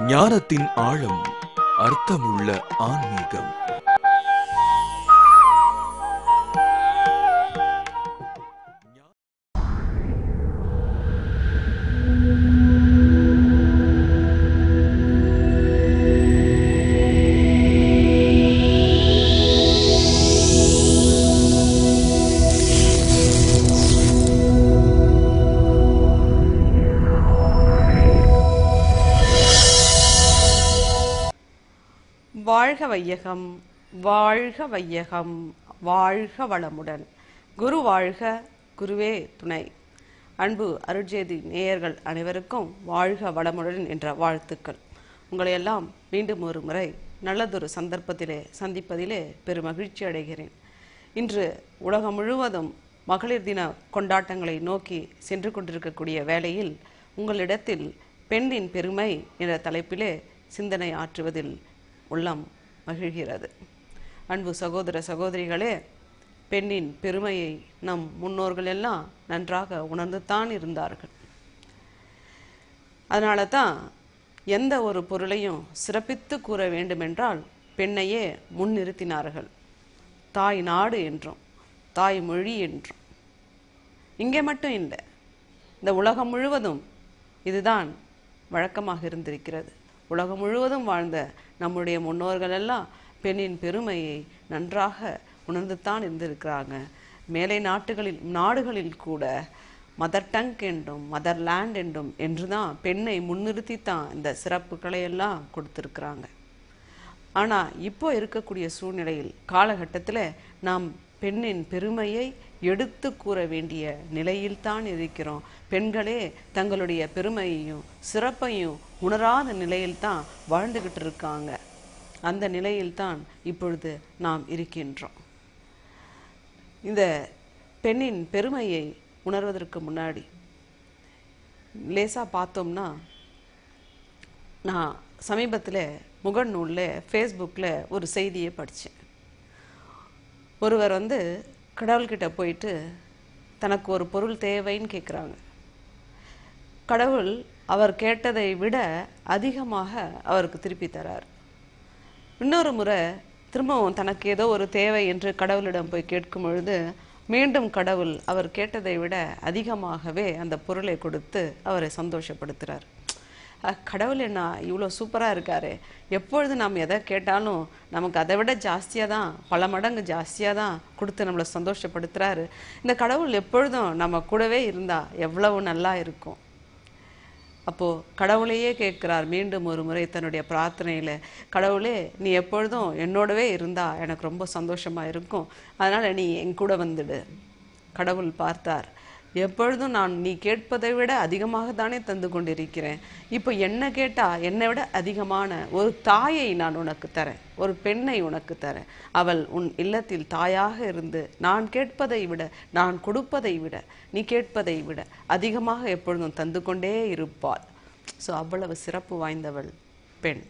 ஞானத்தின் ஆழம் அர்த்தமுள்ள ஆன்மீகம் வாழ்க வையகம் வாழ்க வையகம் வாழ்க வளமுடன் குரு வாழ்க குருவே துணை அன்பு அருட்ஜேதி நேயர்கள் அனைவருக்கும் வாழ்க வளமுடன் என்ற வாழ்த்துக்கள் உங்களை எல்லாம் மீண்டும் ஒரு முறை நல்லதொரு சந்தர்ப்பத்திலே சந்திப்பதிலே பெருமகிழ்ச்சி அடைகிறேன் இன்று உலகம் முழுவதும் மகளிர் தின கொண்டாட்டங்களை நோக்கி சென்று கொண்டிருக்கக்கூடிய வேளையில் உங்களிடத்தில் பெண்ணின் பெருமை என்ற தலைப்பிலே சிந்தனை ஆற்றுவதில் உள்ளம் மகிழ்கிறது அன்பு சகோதர சகோதரிகளே பெண்ணின் பெருமையை நம் முன்னோர்கள் எல்லாம் நன்றாக உணர்ந்துதான் இருந்தார்கள் அதனால தான் எந்த ஒரு பொருளையும் சிறப்பித்து கூற வேண்டுமென்றால் பெண்ணையே முன்னிறுத்தினார்கள் தாய் நாடு என்றும் தாய் மொழி என்றும் இங்கே மட்டும் இல்லை இந்த உலகம் முழுவதும் இதுதான் வழக்கமாக இருந்திருக்கிறது உலகம் முழுவதும் வாழ்ந்த நம்முடைய முன்னோர்கள் எல்லாம் பெண்ணின் பெருமையை நன்றாக உணர்ந்துத்தான் இருந்திருக்கிறாங்க மேலை நாட்டுகளில் நாடுகளில் கூட மதர் டங் என்றும் மதர் லேண்ட் என்றும் என்று தான் பெண்ணை முன்னிறுத்தி தான் இந்த சிறப்புகளை எல்லாம் கொடுத்துருக்குறாங்க ஆனால் இப்போ இருக்கக்கூடிய சூழ்நிலையில் காலகட்டத்தில் நாம் பெண்ணின் பெருமையை எடுத்து கூற வேண்டிய நிலையில்தான் இருக்கிறோம் பெண்களே தங்களுடைய பெருமையையும் சிறப்பையும் உணராத நிலையில்தான் வாழ்ந்துகிட்டு இருக்காங்க அந்த நிலையில்தான் இப்பொழுது நாம் இருக்கின்றோம் இந்த பெண்ணின் பெருமையை உணர்வதற்கு முன்னாடி லேசா பார்த்தோம்னா நான் சமீபத்தில் முகநூலில் ஃபேஸ்புக்கில் ஒரு செய்தியை படித்தேன் ஒருவர் வந்து கடவுள்கிட்ட போயிட்டு தனக்கு ஒரு பொருள் தேவைன்னு கேட்குறாங்க கடவுள் அவர் கேட்டதை விட அதிகமாக அவருக்கு திருப்பி தரார் இன்னொரு முறை திரும்பவும் தனக்கு ஏதோ ஒரு தேவை என்று கடவுளிடம் போய் கேட்கும் பொழுது மீண்டும் கடவுள் அவர் கேட்டதை விட அதிகமாகவே அந்த பொருளை கொடுத்து அவரை சந்தோஷப்படுத்துகிறார் அஹ், கடவுள் என்ன இவ்வளோ சூப்பராக இருக்காரு எப்பொழுது நாம் எதை கேட்டாலும் நமக்கு அதை விட ஜாஸ்தியாக தான் பல மடங்கு ஜாஸ்தியாக தான் கொடுத்து நம்மளை சந்தோஷப்படுத்துகிறாரு இந்த கடவுள் எப்பொழுதும் நம்ம கூடவே இருந்தால் எவ்வளவு நல்லா இருக்கும் அப்போது கடவுளையே கேட்குறார் மீண்டும் ஒரு முறை தன்னுடைய பிரார்த்தனையில் கடவுளே நீ எப்பொழுதும் என்னோடவே இருந்தா எனக்கு ரொம்ப சந்தோஷமா இருக்கும் அதனால் நீ என் கூட வந்துடு கடவுள் பார்த்தார் எப்பொழுதும் நான் நீ கேட்பதை விட அதிகமாக தானே தந்து கொண்டிருக்கிறேன் இப்போ என்ன கேட்டா என்னை விட அதிகமான ஒரு தாயை நான் உனக்கு தரேன் ஒரு பெண்ணை உனக்கு தரேன் அவள் உன் இல்லத்தில் தாயாக இருந்து நான் கேட்பதை விட நான் கொடுப்பதை விட நீ கேட்பதை விட அதிகமாக எப்பொழுதும் தந்து கொண்டே இருப்பாள் ஸோ அவ்வளவு சிறப்பு வாய்ந்தவள் பெண்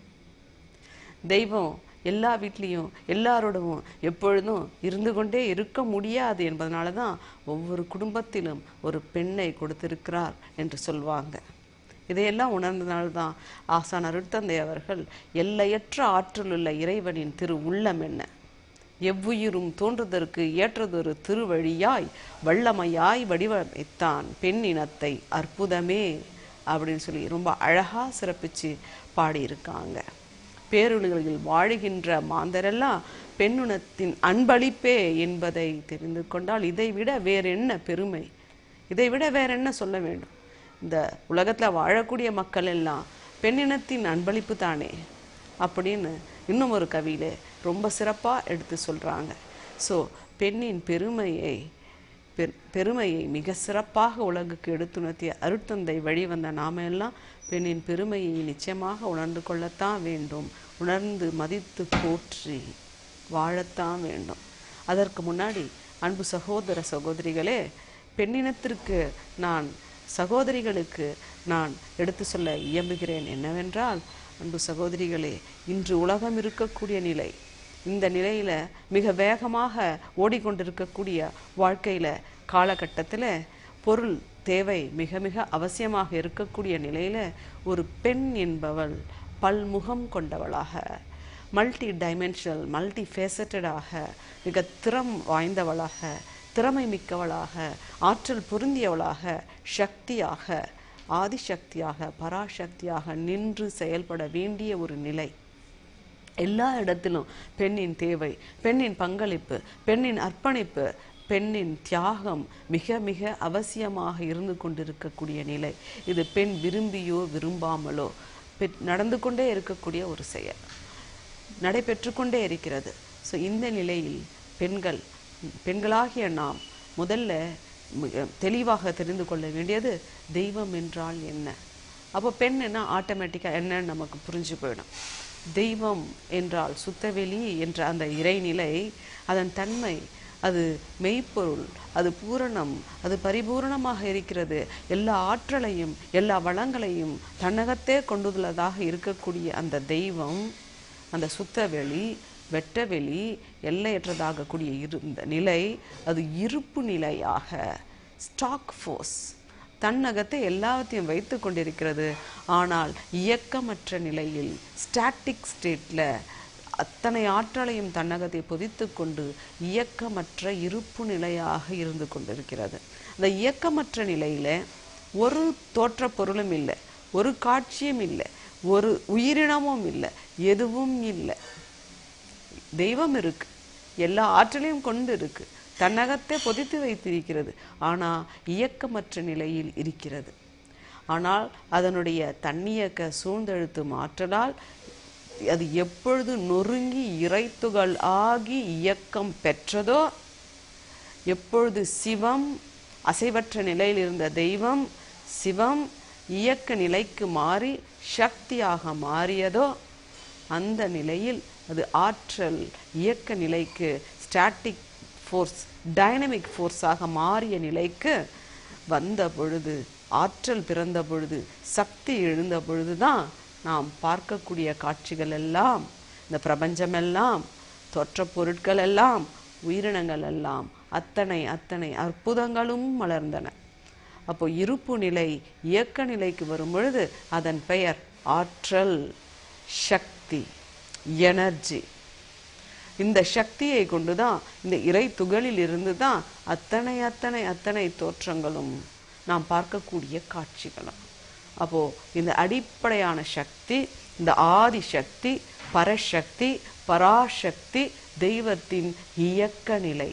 தெய்வம் எல்லா வீட்லேயும் எல்லாரோடவும் எப்பொழுதும் இருந்து கொண்டே இருக்க முடியாது என்பதனால தான் ஒவ்வொரு குடும்பத்திலும் ஒரு பெண்ணை கொடுத்திருக்கிறார் என்று சொல்வாங்க இதையெல்லாம் உணர்ந்தனால்தான் ஆசான் அருட்தந்தை அவர்கள் எல்லையற்ற ஆற்றலுள்ள இறைவனின் திரு உள்ளம் என்ன எவ்வுயிரும் தோன்றுதற்கு ஏற்றதொரு திருவழியாய் வல்லமையாய் வடிவமைத்தான் பெண் இனத்தை அற்புதமே அப்படின்னு சொல்லி ரொம்ப அழகா சிறப்பிச்சு பாடியிருக்காங்க பேருலகில் வாழுகின்ற மாந்தரெல்லாம் பெண்ணுணத்தின் அன்பளிப்பே என்பதை தெரிந்து கொண்டால் இதை விட வேற என்ன பெருமை இதை விட வேற என்ன சொல்ல வேண்டும் இந்த உலகத்துல வாழக்கூடிய மக்கள் எல்லாம் பெண்ணினத்தின் அன்பளிப்பு தானே அப்படின்னு இன்னும் ஒரு கவியில ரொம்ப சிறப்பா எடுத்து சொல்றாங்க ஸோ பெண்ணின் பெருமையை பெ- பெருமையை மிக சிறப்பாக உலகுக்கு எடுத்துணர்த்திய அருட்தந்தை வழி வந்த நாம எல்லாம் பெண்ணின் பெருமையை நிச்சயமாக உணர்ந்து கொள்ளத்தான் வேண்டும் உணர்ந்து மதித்து போற்றி வாழத்தான் வேண்டும் அதற்கு முன்னாடி அன்பு சகோதர சகோதரிகளே பெண்ணினத்திற்கு நான் சகோதரிகளுக்கு நான் எடுத்து சொல்ல இயம்புகிறேன் என்னவென்றால் அன்பு சகோதரிகளே இன்று உலகம் இருக்கக்கூடிய நிலை இந்த நிலையில மிக வேகமாக ஓடிக்கொண்டிருக்கக்கூடிய வாழ்க்கையில காலகட்டத்துல பொருள் தேவை மிக மிக அவசியமாக இருக்கக்கூடிய நிலையில ஒரு பெண் என்பவள் பல்முகம் கொண்டவளாக மல்டி டைமென்ஷனல் மல்டி ஃபேசட்டடாக மிக திறம் வாய்ந்தவளாக திறமை மிக்கவளாக ஆற்றல் பொருந்தியவளாக சக்தியாக ஆதிசக்தியாக பராசக்தியாக நின்று செயல்பட வேண்டிய ஒரு நிலை எல்லா இடத்திலும் பெண்ணின் தேவை பெண்ணின் பங்களிப்பு பெண்ணின் அர்ப்பணிப்பு பெண்ணின் தியாகம் மிக மிக அவசியமாக இருந்து கொண்டிருக்கக்கூடிய நிலை இது பெண் விரும்பியோ விரும்பாமலோ பெ- நடந்து கொண்டே இருக்கக்கூடிய ஒரு செயல் நடைபெற்று கொண்டே இருக்கிறது ஸோ இந்த நிலையில் பெண்கள் பெண்களாகிய நாம் முதல்ல மிக தெளிவாக தெரிந்து கொள்ள வேண்டியது தெய்வம் என்றால் என்ன அப்போ பெண்ணுன்னா ஆட்டோமேட்டிக்காக என்னன்னு நமக்கு புரிஞ்சு போயிடும் தெய்வம் என்றால் சுத்தவெளி என்ற அந்த இறைநிலை அதன் தன்மை அது மெய்ப்பொருள் அது பூரணம் அது பரிபூரணமாக இருக்கிறது எல்லா ஆற்றலையும் எல்லா வளங்களையும் தன்னகத்தே கொண்டுள்ளதாக இருக்கக்கூடிய அந்த தெய்வம் அந்த சுத்தவெளி வெட்டவெளி எல்லையற்றதாக கூடிய இருந்த நிலை அது இருப்பு நிலையாக ஸ்டாக் ஃபோர்ஸ் தன்னகத்தை எல்லாத்தையும் வைத்து கொண்டிருக்கிறது ஆனால் இயக்கமற்ற நிலையில் ஸ்டாட்டிக் ஸ்டேட்டில் அத்தனை ஆற்றலையும் தன்னகத்தை பொதித்து கொண்டு இயக்கமற்ற இருப்பு நிலையாக இருந்து கொண்டிருக்கிறது அந்த இயக்கமற்ற நிலையில ஒரு தோற்ற பொருளும் இல்லை ஒரு காட்சியும் இல்லை ஒரு உயிரினமும் இல்லை எதுவும் இல்லை தெய்வம் இருக்கு எல்லா ஆற்றலையும் கொண்டு இருக்கு தன்னகத்தை பொதித்து வைத்திருக்கிறது ஆனா இயக்கமற்ற நிலையில் இருக்கிறது ஆனால் அதனுடைய தன்னியக்க சூழ்ந்தெழுத்தும் ஆற்றலால் அது எப்பொழுது நொறுங்கி இறைத்துகள் ஆகி இயக்கம் பெற்றதோ எப்பொழுது சிவம் அசைவற்ற நிலையில் இருந்த தெய்வம் சிவம் இயக்க நிலைக்கு மாறி சக்தியாக மாறியதோ அந்த நிலையில் அது ஆற்றல் இயக்க நிலைக்கு ஸ்டாட்டிக் ஃபோர்ஸ் டைனமிக் ஃபோர்ஸாக மாறிய நிலைக்கு வந்த பொழுது ஆற்றல் பிறந்த பொழுது சக்தி எழுந்த பொழுதுதான் நாம் பார்க்கக்கூடிய காட்சிகள் எல்லாம் இந்த பிரபஞ்சமெல்லாம் தோற்ற பொருட்கள் எல்லாம் உயிரினங்கள் எல்லாம் அத்தனை அத்தனை அற்புதங்களும் மலர்ந்தன அப்போ இருப்பு நிலை இயக்க நிலைக்கு வரும் பொழுது அதன் பெயர் ஆற்றல் சக்தி எனர்ஜி இந்த சக்தியை கொண்டுதான் இந்த இறை துகளில் இருந்து தான் அத்தனை அத்தனை அத்தனை தோற்றங்களும் நாம் பார்க்கக்கூடிய காட்சிகளும் அப்போ இந்த அடிப்படையான சக்தி இந்த ஆதி சக்தி பரசக்தி பராசக்தி தெய்வத்தின் இயக்க நிலை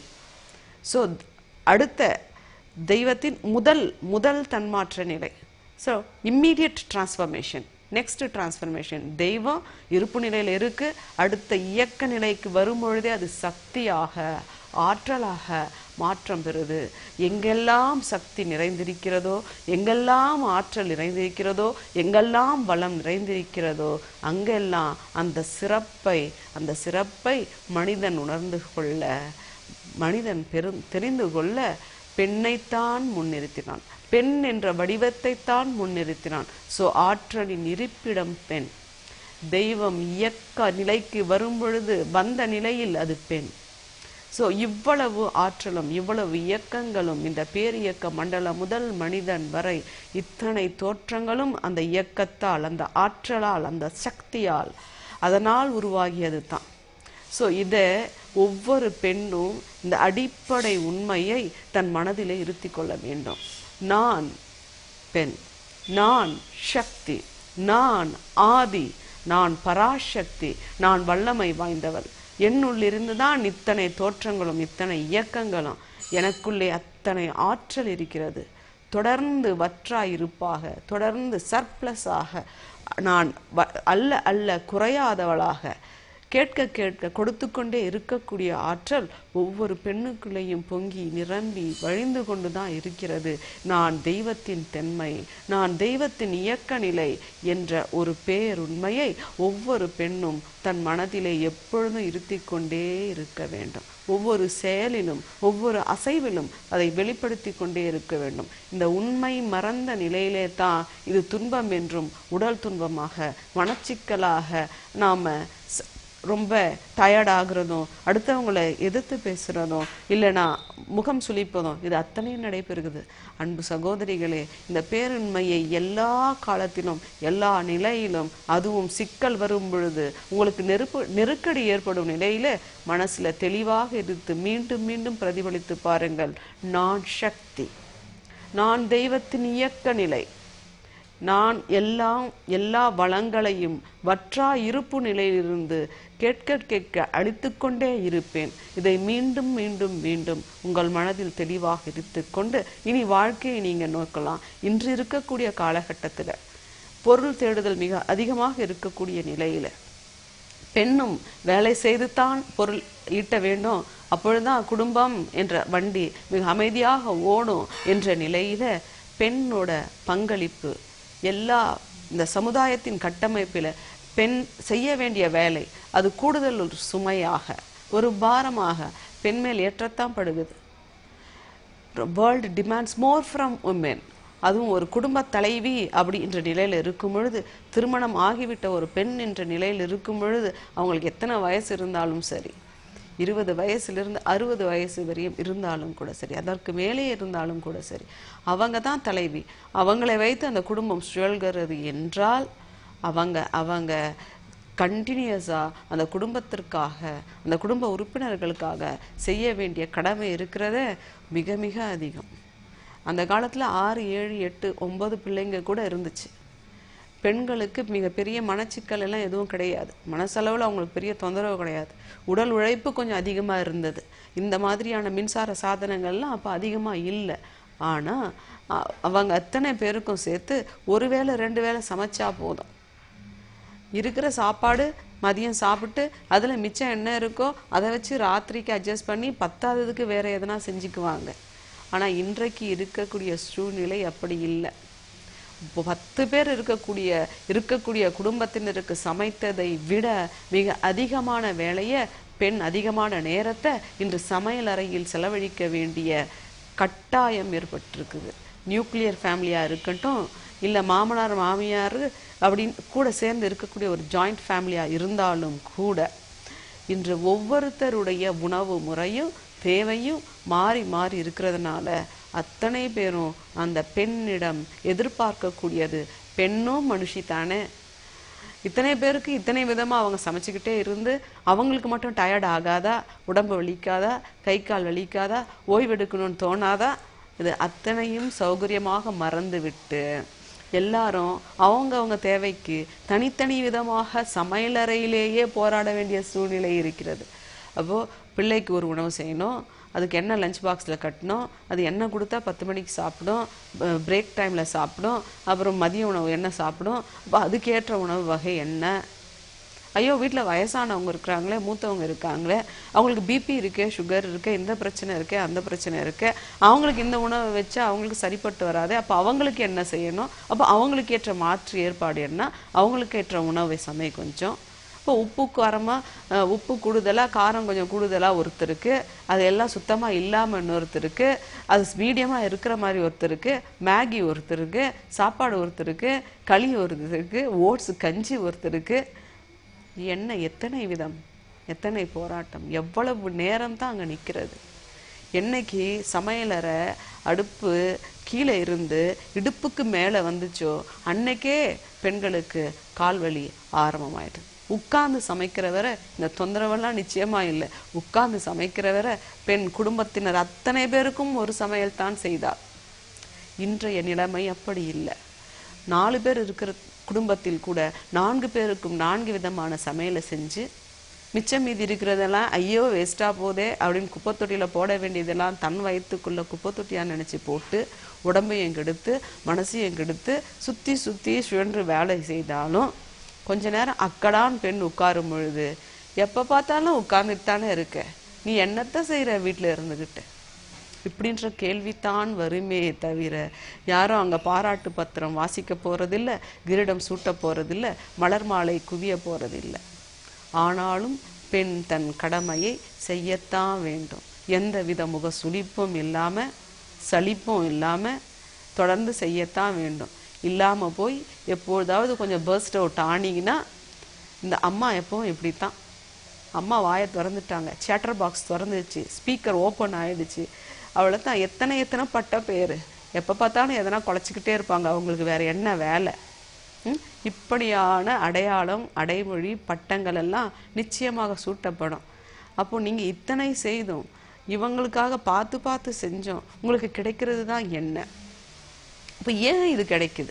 ஸோ அடுத்த தெய்வத்தின் முதல் முதல் தன்மாற்ற நிலை so immediate transformation next transformation தெய்வம் இருப்பு நிலையில் இருக்கு அடுத்த இயக்க நிலைக்கு வரும்பொழுதே அது சக்தியாக ஆற்றலாக மாற்றம் பெறுது எங்கெல்லாம் சக்தி நிறைந்திருக்கிறதோ எங்கெல்லாம் ஆற்றல் நிறைந்திருக்கிறதோ எங்கெல்லாம் வளம் நிறைந்திருக்கிறதோ அங்கெல்லாம் அந்த சிறப்பை அந்த சிறப்பை மனிதன் உணர்ந்து கொள்ள மனிதன் பெரும் தெரிந்து கொள்ள பெண்ணைத்தான் முன்னிறுத்தினான் பெண் என்ற வடிவத்தைத்தான் முன்னிறுத்தினான் சோ ஆற்றலின் இருப்பிடம் பெண் தெய்வம் இயக்க நிலைக்கு வரும் பொழுது வந்த நிலையில் அது பெண் சோ இவ்வளவு ஆற்றலும் இவ்வளவு இயக்கங்களும் இந்த பேரியக்க மண்டலம் முதல் மனிதன் வரை இத்தனை தோற்றங்களும் அந்த இயக்கத்தால் அந்த ஆற்றலால் அந்த சக்தியால் அதனால் உருவாகியது தான் ஸோ இதை ஒவ்வொரு பெண்ணும் இந்த அடிப்படை உண்மையை தன் மனதிலே இருத்தி கொள்ள வேண்டும் நான் பெண் நான் சக்தி நான் ஆதி நான் பராசக்தி நான் வல்லமை வாய்ந்தவள் என்னுள்ளிருந்து தான் இத்தனை தோற்றங்களும் இத்தனை இயக்கங்களும் எனக்குள்ளே அத்தனை ஆற்றல் இருக்கிறது தொடர்ந்து வற்றாய் இருப்பாக தொடர்ந்து சர்ப்ளஸாக நான் வ- அல்ல அல்ல குறையாதவளாக கேட்க கேட்க கொடுத்து கொண்டே இருக்கக்கூடிய ஆற்றல் ஒவ்வொரு பெண்ணுக்குள்ளேயும் பொங்கி நிரம்பி வழிந்து கொண்டு தான் இருக்கிறது நான் தெய்வத்தின் தென்மை நான் தெய்வத்தின் இயக்க நிலை என்ற ஒரு பேருண்மையை ஒவ்வொரு பெண்ணும் தன் மனதிலே எப்பொழுதும் இருத்திக் கொண்டே இருக்க வேண்டும் ஒவ்வொரு செயலிலும் ஒவ்வொரு அசைவிலும் அதை வெளிப்படுத்தி கொண்டே இருக்க வேண்டும் இந்த உண்மை மறந்த நிலையிலே தான் இது துன்பம் என்றும் உடல் துன்பமாக மனச்சிக்கலாக நாம ச- ரொம்ப டயர்ட் ஆகுறதும் அடுத்தவங்களை எதிர்த்து பேசுறதும் இல்லைனா முகம் சுளிப்பதும் இது அத்தனையும் நடைபெறுகிறது அன்பு சகோதரிகளே இந்த பேரின்மையை எல்லா காலத்திலும் எல்லா நிலையிலும் அதுவும் சிக்கல் வரும் பொழுது உங்களுக்கு நெருப்பு நெருக்கடி ஏற்படும் நிலையில மனசுல தெளிவாக இருந்து மீண்டும் மீண்டும் பிரதிபலித்து பாருங்கள் நான் சக்தி நான் தெய்வத்தின் இயக்க நிலை நான் எல்லாம் எல்லா வளங்களையும் வற்றா இருப்பு நிலையிலிருந்து கேட்க கேட்க அழித்துக்கொண்டே இருப்பேன் இதை மீண்டும் மீண்டும் மீண்டும் உங்கள் மனதில் தெளிவாக இருத்துக்கொண்டு இனி வாழ்க்கையை நீங்க நோக்கலாம் இன்று இருக்கக்கூடிய காலகட்டத்துல பொருள் தேடுதல் மிக அதிகமாக இருக்கக்கூடிய நிலையில பெண்ணும் வேலை செய்துதான் பொருள் ஈட்ட வேண்டும் அப்பொழுதுதான் குடும்பம் என்ற வண்டி மிக அமைதியாக ஓடும் என்ற நிலையில பெண்ணோட பங்களிப்பு எல்லா இந்த சமுதாயத்தின் கட்டமைப்பில் பெண் செய்ய வேண்டிய வேலை அது கூடுதல் ஒரு சுமையாக ஒரு பாரமாக பெண் மேல் ஏற்றத்தான் படுகிறது world demands more from woman அதுவும் ஒரு குடும்ப தலைவி அப்படின்ற நிலையில் இருக்கும் பொழுது திருமணம் ஆகிவிட்ட ஒரு பெண் என்ற நிலையில் இருக்கும் பொழுது அவங்களுக்கு எத்தனை வயசு இருந்தாலும் சரி இருபது வயசுலேருந்து அறுபது வயசு வரையும் இருந்தாலும் கூட சரி அதற்கு மேலே இருந்தாலும் கூட சரி அவங்க தான் தலைவி அவங்களை வைத்து அந்த குடும்பம் சுழல்கிறது என்றால் அவங்க அவங்க கண்டினியூஸாக அந்த குடும்பத்திற்காக அந்த குடும்ப உறுப்பினர்களுக்காக செய்ய வேண்டிய கடமை இருக்கிறத மிக மிக அதிகம் அந்த காலத்தில் ஆறு ஏழு எட்டு ஒன்பது பிள்ளைங்க கூட இருந்துச்சு பெண்களுக்கு மிகப்பெரிய மனச்சிக்கல் எல்லாம் எதுவும் கிடையாது மனசளவில் அவங்களுக்கு பெரிய தொந்தரவு கிடையாது உடல் உழைப்பு கொஞ்சம் அதிகமாக இருந்தது இந்த மாதிரியான மின்சார சாதனங்கள்லாம் அப்போ அதிகமாக இல்லை ஆனால் அவங்க அத்தனை பேருக்கும் சேர்த்து ஒரு வேளை ரெண்டு வேளை சமைச்சா போதும் இருக்கிற சாப்பாடு மதியம் சாப்பிட்டு அதில் மிச்சம் என்ன இருக்கோ அதை வச்சு ராத்திரிக்கு அட்ஜஸ்ட் பண்ணி பத்தாததுக்கு வேற எதனா செஞ்சுக்குவாங்க ஆனால் இன்றைக்கு இருக்கக்கூடிய சூழ்நிலை அப்படி இல்லை இப்போ பத்து பேர் இருக்கக்கூடிய இருக்கக்கூடிய குடும்பத்தினருக்கு சமைத்ததை விட மிக அதிகமான வேலையை பெண் அதிகமான நேரத்தை இன்று சமையல் அறையில் செலவழிக்க வேண்டிய கட்டாயம் ஏற்பட்டிருக்குது நியூக்ளியர் ஃபேமிலியாக இருக்கட்டும் இல்லை மாமனார் மாமியார் அப்படின்னு கூட சேர்ந்து இருக்கக்கூடிய ஒரு ஜாயிண்ட் ஃபேமிலியாக இருந்தாலும் கூட இன்று ஒவ்வொருத்தருடைய உணவு முறையும் தேவையும் மாறி மாறி இருக்கிறதுனால அத்தனை பேரும் அந்த பெண்ணிடம் எதிர்பார்க்கக்கூடியது பெண்ணும் மனுஷி தானே இத்தனை பேருக்கு இத்தனை விதமாக அவங்க சமைச்சுக்கிட்டே இருந்து அவங்களுக்கு மட்டும் டயர்ட் ஆகாதா உடம்பு வலிக்காதா கை கால் வலிக்காதா ஓய்வெடுக்கணும்னு தோணாதா இது அத்தனையும் சௌகரியமாக மறந்து விட்டு எல்லாரும் அவங்க அவங்க தேவைக்கு தனித்தனி விதமாக சமையலறையிலேயே போராட வேண்டிய சூழ்நிலை இருக்கிறது அப்போ பிள்ளைக்கு ஒரு உணவு செய்யணும் அதுக்கு என்ன லஞ்ச் பாக்ஸில் கட்டணும் அது என்ன கொடுத்தா பத்து மணிக்கு சாப்பிடும் பிரேக் டைமில் சாப்பிடும் அப்புறம் மதிய உணவு என்ன சாப்பிடும் அப்போ அதுக்கேற்ற உணவு வகை என்ன ஐயோ வீட்டில் வயசானவங்க இருக்கிறாங்களே மூத்தவங்க இருக்காங்களே அவங்களுக்கு பிபி இருக்கு சுகர் இருக்கு இந்த பிரச்சனை இருக்கு அந்த பிரச்சனை இருக்கு அவங்களுக்கு இந்த உணவை வச்சு அவங்களுக்கு சரிப்பட்டு வராது அப்போ அவங்களுக்கு என்ன செய்யணும் அப்போ அவங்களுக்கு ஏற்ற மாற்று ஏற்பாடு என்ன அவங்களுக்கு ஏற்ற உணவை சமை கொஞ்சம் இப்போ உப்பு காரமாக உப்பு கூடுதலாக காரம் கொஞ்சம் கூடுதலாக ஒருத்தருக்கு அது எல்லாம் சுத்தமாக இல்லாமல் இன்னொருத்தருக்கு அது மீடியமாக இருக்கிற மாதிரி ஒருத்தருக்கு மேகி ஒருத்தருக்கு சாப்பாடு ஒருத்தருக்கு களி ஒருத்தருக்கு ஓட்ஸ் கஞ்சி ஒருத்தருக்கு என்ன எத்தனை விதம் எத்தனை போராட்டம் எவ்வளவு நேரம் தான் அங்கே நிற்கிறது என்னைக்கு சமையலறை அடுப்பு கீழே இருந்து இடுப்புக்கு மேலே வந்துச்சோ அன்னைக்கே பெண்களுக்கு கால்வலி ஆரம்பமாயிடுது உட்கார்ந்து சமைக்கிற வரை இந்த தொந்தரவெல்லாம் நிச்சயமா இல்லை உட்கார்ந்து சமைக்கிற வரை பெண் குடும்பத்தினர் அத்தனை பேருக்கும் ஒரு சமையல் தான் செய்தார் இன்றைய நிலைமை அப்படி இல்லை நாலு பேர் இருக்கிற குடும்பத்தில் கூட நான்கு பேருக்கும் நான்கு விதமான சமையலை செஞ்சு மிச்சம் மீதி இருக்கிறதெல்லாம் ஐயோ வேஸ்டா போதே அப்படின்னு குப்பைத்தொட்டியில போட வேண்டியதெல்லாம் தன் வயிற்றுக்குள்ள குப்பைத்தொட்டியா நினைச்சு போட்டு உடம்பையும் கெடுத்து மனசையும் கெடுத்து சுத்தி சுத்தி சுழன்று வேலை செய்தாலும் கொஞ்ச நேரம் அக்கடான் பெண் உட்காரும் பொழுது எப்ப பார்த்தாலும் உட்கார்ந்துட்டு தானே இருக்க நீ என்னத்த செய்யற வீட்டுல இருந்துகிட்டு இப்படின்ற கேள்வித்தான் வருமே தவிர யாரும் அங்க பாராட்டு பத்திரம் வாசிக்க போறதில்ல கிரீடம் சூட்ட போறதில்ல மலர் மாலை குவிய போறதில்ல ஆனாலும் பெண் தன் கடமையை செய்யத்தான் வேண்டும் எந்த வித முக சுளிப்பும் இல்லாம சலிப்பும் இல்லாம தொடர்ந்து செய்யத்தான் வேண்டும் இல்லாம போய் எப்பொழுதாவது கொஞ்சம் பர்ஸ்ட் அவுட் ஆனீங்கன்னா இந்த அம்மா எப்பவும் இப்படித்தான் அம்மா வாயை திறந்துட்டாங்க சேட்டர் பாக்ஸ் திறந்துச்சு ஸ்பீக்கர் ஓப்பன் ஆயிடுச்சு அவளை தான் எத்தனை எத்தனை பட்ட பேர் எப்போ பார்த்தாலும் எதனா குலைச்சிக்கிட்டே இருப்பாங்க அவங்களுக்கு வேற என்ன வேலை ம்? இப்படியான அடையாளம் அடைமொழி பட்டங்கள் எல்லாம் நிச்சயமாக சூட்டப்படும் அப்போ நீங்க இத்தனை செய்தும் இவங்களுக்காக பார்த்து பார்த்து செஞ்சோம் உங்களுக்கு கிடைக்கிறது தான் என்ன இப்போ ஏன் இது கிடைக்குது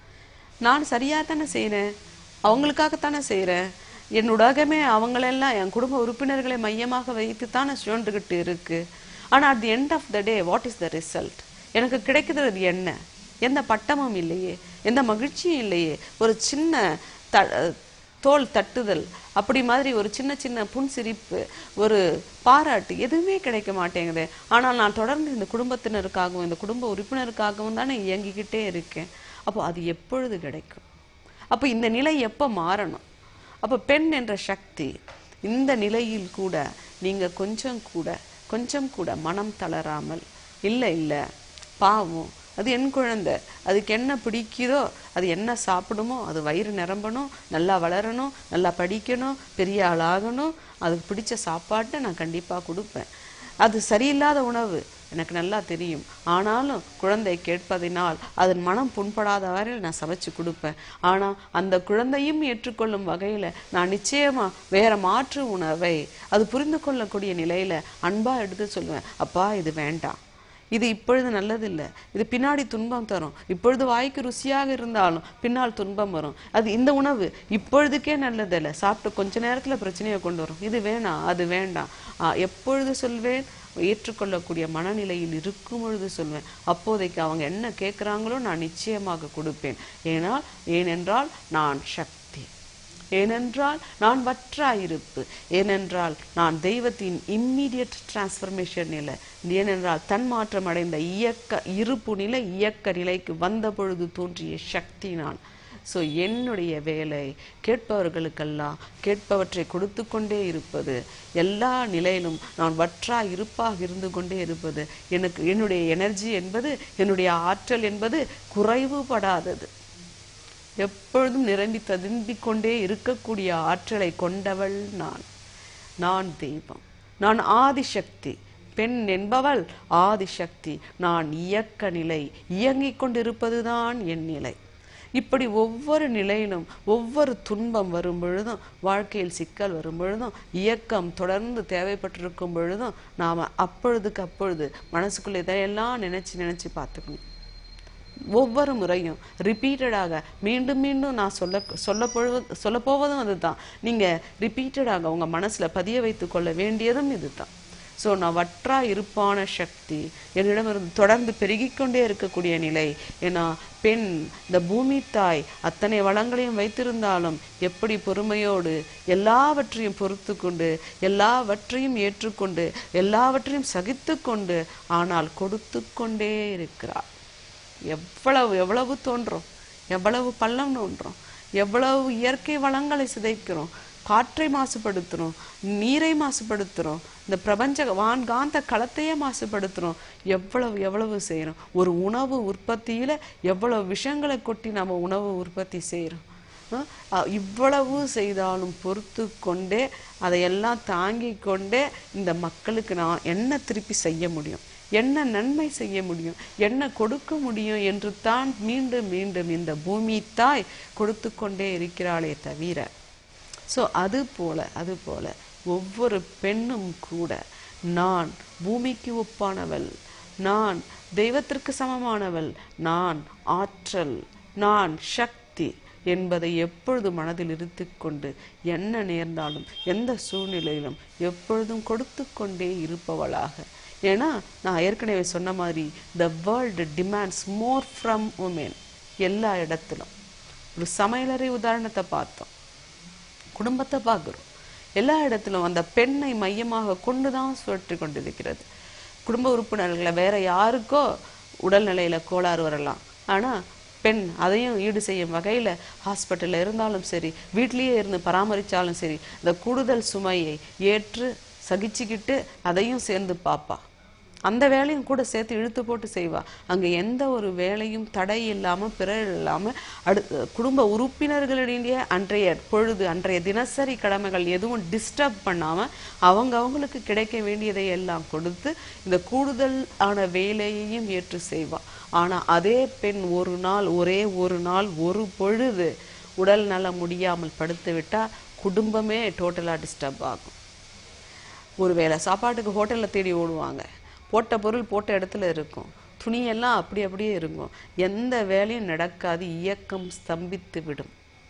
நான் சரியா தானே செய்கிறேன் அவங்களுக்காகத்தானே செய்கிறேன் என் உலகமே அவங்களெல்லாம் என் குடும்ப உறுப்பினர்களை மையமாக வைத்து தானே சுழன்றுகிட்டு இருக்கு ஆனா at the end of the day what is the result எனக்கு கிடைக்கிறது என்ன எந்த பட்டமும் இல்லையே எந்த மகிழ்ச்சியும் இல்லையே ஒரு சின்ன த தோல் தட்டுதல் அப்படி மாதிரி ஒரு சின்ன சின்ன புன்சிரிப்பு ஒரு பாராட்டு எதுவுமே கிடைக்க மாட்டேங்குது ஆனால் நான் தொடர்ந்து இந்த குடும்பத்தினருக்காகவும் இந்த குடும்ப உறுப்பினருக்காகவும் தானே இயங்கிக்கிட்டே இருக்கேன் அப்போ அது எப்பொழுது கிடைக்கும் அப்போ இந்த நிலை எப்போ மாறணும் அப்போ பெண் என்ற சக்தி இந்த நிலையில் கூட நீங்க கொஞ்சம் கூட கொஞ்சம் கூட மனம் தளராமல் இல்லை இல்லை பாவம் அது என் குழந்தை அதுக்கு என்ன பிடிக்குதோ அது என்ன சாப்பிடுமோ அது வயிறு நிரம்பணும் நல்லா வளரணும் நல்லா படிக்கணும் பெரிய ஆளாகணும் அதுக்கு பிடிச்ச சாப்பாட்டை நான் கண்டிப்பா கொடுப்பேன் அது சரியில்லாத உணவு எனக்கு நல்லா தெரியும் ஆனாலும் குழந்தை கேட்பதினால் அதன் மனம் புண்படாத வரையில் நான் சமைச்சு கொடுப்பேன் ஆனா அந்த குழந்தையும் ஏற்றுக்கொள்ளும் வகையில நான் நிச்சயமா வேற மாற்று உணவை அது புரிந்து கொள்ளக்கூடிய நிலையில அன்பா எடுத்து சொல்லுவேன் அப்பா இது வேண்டாம் இது இப்பொழுது நல்லதில்லை இது பின்னாடி துன்பம் தரும் இப்பொழுது வாய்க்கு ருசியாக இருந்தாலும் பின்னால் துன்பம் வரும் அது இந்த உணவு இப்பொழுதுக்கே நல்லதில்லை சாப்பிட்டு கொஞ்ச நேரத்துல பிரச்சனையை கொண்டு வரும் இது வேணாம் அது வேண்டாம் ஆ, எப்பொழுது சொல்வேன் ஏற்றுக்கொள்ளக்கூடிய மனநிலையில் இருக்கும் பொழுது சொல்வேன் அப்போதைக்கு அவங்க என்ன கேட்குறாங்களோ நான் நிச்சயமாக கொடுப்பேன் ஏனால் ஏனென்றால் நான் சக்தி ஏனென்றால் நான் வற்றாயிருப்பு ஏனென்றால் நான் தெய்வத்தின் இம்மீடியட் டிரான்ஸ்ஃபர்மேஷன் நிலை ஏனென்றால் தன்மாற்றம் அடைந்த இயக்க இருப்பு நிலை இயக்க நிலைக்கு வந்த பொழுது தோன்றிய சக்தி நான் ஸோ என்னுடைய வேலை கேட்பவர்களுக்கெல்லாம் கேட்பவற்றை கொடுத்து கொண்டே இருப்பது எல்லா நிலையிலும் நான் வற்றா இருப்பாக இருந்து கொண்டே இருப்பது எனக்கு என்னுடைய எனர்ஜி என்பது என்னுடைய ஆற்றல் என்பது குறைவுபடாதது எப்பொழுதும் நிரம்பி ததும்பிக் கொண்டே இருக்கக்கூடிய ஆற்றலை கொண்டவள் நான் நான் தெய்வம் நான் ஆதிசக்தி பெண் என்பவள் ஆதிசக்தி நான் இயக்க நிலை இயங்கிக் கொண்டிருப்பதுதான் என் நிலை இப்படி ஒவ்வொரு நிலையிலும் ஒவ்வொரு துன்பம் வரும் பொழுதும் வாழ்க்கையில் சிக்கல் வரும் பொழுதும் இயக்கம் தொடர்ந்து தேவைப்பட்டிருக்கும் பொழுதும் நாம அப்பொழுதுக்கு அப்பொழுது மனசுக்குள்ள இதையெல்லாம் நினைச்சு நினைச்சு பார்த்துக்கணும் ஒவ்வொரு முறையும் ரிப்பீட்டடாக மீண்டும் மீண்டும் நான் சொல்ல சொல்ல போவது சொல்ல போவதும் அதுதான் நீங்க ரிப்பீட்டடாக உங்க மனசுல பதிய வைத்துக் கொள்ள வேண்டியதும் இதுதான் ஸோ நான் வற்றா இருப்பான சக்தி என்னிடமிருந்து தொடர்ந்து பெருகிக்கொண்டே இருக்கக்கூடிய நிலை ஏன்னா பெண் இந்த பூமி தாய் அத்தனை வளங்களையும் வைத்திருந்தாலும் எப்படி பொறுமையோடு எல்லாவற்றையும் பொறுத்து கொண்டு எல்லாவற்றையும் ஏற்றுக்கொண்டு எல்லாவற்றையும் சகித்து கொண்டு ஆனால் கொடுத்து கொண்டே இருக்கிறார் எவ்வளவு எவ்வளவு தோன்றோம் எவ்வளவு பள்ளம் தோன்றோம் எவ்வளவு இயற்கை வளங்களை சிதைக்கிறோம் காற்றை மாசுபடுத்துறோம் நீரை மாசுபடுத்துறோம் இந்த பிரபஞ்ச வான்காந்த களத்தையே மாசுபடுத்துறோம் எவ்வளவு எவ்வளவு செய்யறோம் ஒரு உணவு உற்பத்தியில எவ்வளவு விஷயங்களை கொட்டி நம்ம உணவு உற்பத்தி செய்யறோம் அஹ் அஹ் இவ்வளவு செய்தாலும் பொறுத்து கொண்டே அதையெல்லாம் தாங்கிக் கொண்டே இந்த மக்களுக்கு நான் என்ன திருப்பி செய்ய முடியும் என்ன நன்மை செய்ய முடியும் என்ன கொடுக்க முடியும் என்று தான் மீண்டும் மீண்டும் இந்த பூமி தாய் கொடுத்து கொண்டே இருக்கிறாளே தவிர ஸோ அது போல அது போல ஒவ்வொரு பெண்ணும் கூட நான் பூமிக்கு ஒப்பானவள் நான் தெய்வத்திற்கு சமமானவள் நான் ஆற்றல் நான் சக்தி என்பதை எப்பொழுது மனதில் இருத்திக்கொண்டு என்ன நேர்ந்தாலும் எந்த சூழ்நிலையிலும் எப்பொழுதும் கொடுத்து கொண்டே இருப்பவளாக ஏன்னா நான் ஏற்கனவே சொன்ன மாதிரி the world demands more from woman எல்லா இடத்திலும் ஒரு சமையலறை உதாரணத்தை பார்த்தோம் குடும்பத்தை பார்க்குறோம் எல்லா இடத்திலும் அந்த பெண்ணை மையமாக கொண்டு தான் சுழற்றி கொண்டிருக்கிறது குடும்ப உறுப்பினர்களை வேற யாருக்கோ உடல்நிலையில கோளாறு வரலாம் ஆனா பெண் அதையும் ஈடு செய்யும் வகையில ஹாஸ்பிட்டல்ல இருந்தாலும் சரி வீட்லயே இருந்து பராமரிச்சாலும் சரி இந்த கூடுதல் சுமையை ஏற்று சகிச்சுக்கிட்டு அதையும் சேர்ந்து பாப்பா அந்த வேலையும் கூட சேர்த்து இழுத்து போட்டு செய்வா அங்க எந்த ஒரு வேலையும் தடை இல்லாம பிறர் இல்லாம அடு குடும்ப உறுப்பினர்களிடையே அன்றைய பொழுது அன்றைய தினசரி கடமைகள் எதுவும் டிஸ்டர்ப் பண்ணாம அவங்க அவங்களுக்கு கிடைக்க வேண்டியதை எல்லாம் கொடுத்து இந்த கூடுதல் ஆன வேலையையும் ஏற்று செய்வா ஆனா அதே பெண் ஒரு நாள் ஒரே ஒரு நாள் ஒரு பொழுது உடல் நலம் முடியாமல் படுத்து விட்டா குடும்பமே டோட்டலா டிஸ்டர்ப் ஆகும் ஒருவேளை சாப்பாட்டுக்கு ஹோட்டல்ல தேடி ஓடுவாங்க போட்ட பொருள் போட்ட இடத்துல இருக்கும் துணியெல்லாம் அப்படி அப்படியே இருக்கும் எந்த வேலையும் நடக்காது இயக்கம் ஸ்தம்பித்து விடும்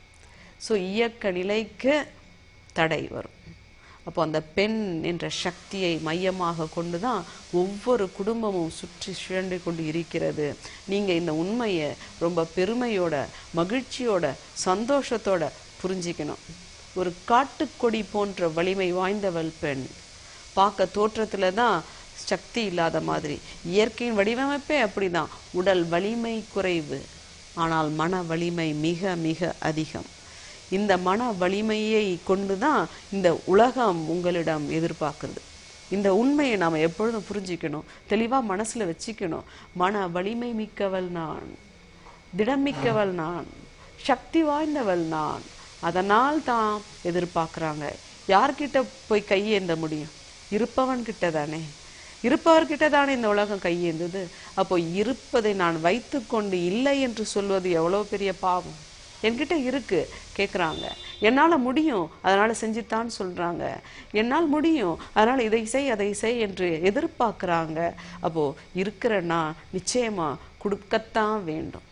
ஸோ இயக்க நிலைக்கு தடை வரும் அப்போ அந்த பெண் என்ற சக்தியை மையமாக கொண்டு தான் ஒவ்வொரு குடும்பமும் சுற்றி சுழண்டு கொண்டு இருக்கிறது நீங்க இந்த உண்மையை ரொம்ப பெருமையோட மகிழ்ச்சியோட சந்தோஷத்தோட புரிஞ்சிக்கணும் ஒரு காட்டுக்கொடி போன்ற வலிமை வாய்ந்தவள் பெண் பார்க்க தோற்றத்துல தான் சக்தி இல்லாத மாதிரி இயற்கையின் வடிவமைப்பே அப்படிதான் உடல் வலிமை குறைவு ஆனால் மன வலிமை மிக மிக அதிகம் இந்த மன வலிமையை கொண்டு தான் இந்த உலகம் உங்களிடம் எதிர்பார்க்குறது இந்த உண்மையை நாம் எப்பொழுதும் புரிஞ்சிக்கணும் தெளிவா மனசுல வச்சுக்கணும் மன வலிமை மிக்கவள் நான் திடம் மிக்கவள் நான் சக்தி வாய்ந்தவள் நான் அதனால் தான் எதிர்பார்க்கறாங்க யார்கிட்ட போய் கையேந்த முடியும் இருப்பவன் கிட்ட தானே இருப்பவர்கிட்ட தானே இந்த உலகம் கையேந்தது அப்போ இருப்பதை நான் வைத்துக்கொண்டு இல்லை என்று சொல்வது எவ்வளவு பெரிய பாவம் என்கிட்ட இருக்கு கேக்குறாங்க என்னால முடியும் அதனால செஞ்சுத்தான் சொல்றாங்க என்னால் முடியும் அதனால இதை செய் அதை செய் என்று எதிர்பார்க்கறாங்க அப்போ இருக்கிறன்னா நிச்சயமா கொடுக்கத்தான் வேண்டும்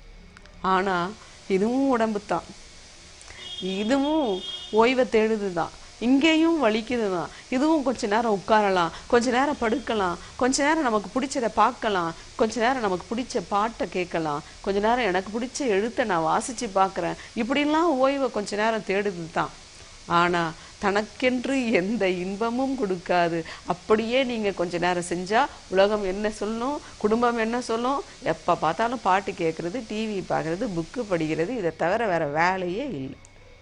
ஆனா இதுவும் உடம்பு தான் இதுவும் ஓய்வை தேடுதுதான் இங்கேயும் வலிக்குதுதான் இதுவும் கொஞ்ச நேரம் உட்காரலாம் கொஞ்ச நேரம் படுக்கலாம் கொஞ்ச நேரம் நமக்கு பிடிச்சத பார்க்கலாம் கொஞ்ச நேரம் நமக்கு பிடிச்ச பாட்டை கேட்கலாம் கொஞ்ச நேரம் எனக்கு பிடிச்ச எழுத்தை நான் வாசிச்சு பார்க்கறேன் இப்படிலாம் ஓய்வை கொஞ்ச நேரம் தேடுது தான் ஆனா தனக்கென்று எந்த இன்பமும் கொடுக்காது அப்படியே நீங்க கொஞ்ச நேரம் செஞ்சா உலகம் என்ன சொல்லும் குடும்பம் என்ன சொல்லும் எப்ப பார்த்தாலும் பாட்டு கேட்கறது டிவி பார்க்கறது புக்கு படிக்கிறது இதை தவிர வேற வேலையே இல்லை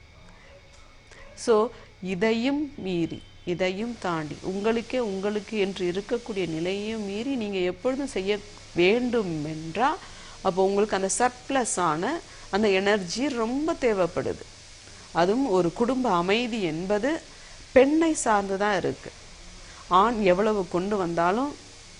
ஸோ இதையும் மீறி இதையும் தாண்டி உங்களுக்கே உங்களுக்கு என்று இருக்கக்கூடிய நிலையையும் மீறி நீங்க எப்பொழுதும் செய்ய வேண்டும் என்றா அப்போ உங்களுக்கு அந்த சர்ப்ளஸ் ஆன அந்த எனர்ஜி ரொம்ப தேவைப்படுது அதுவும் ஒரு குடும்ப அமைதி என்பது பெண்ணை சார்ந்து தான் இருக்கு ஆண் எவ்வளவு கொண்டு வந்தாலும்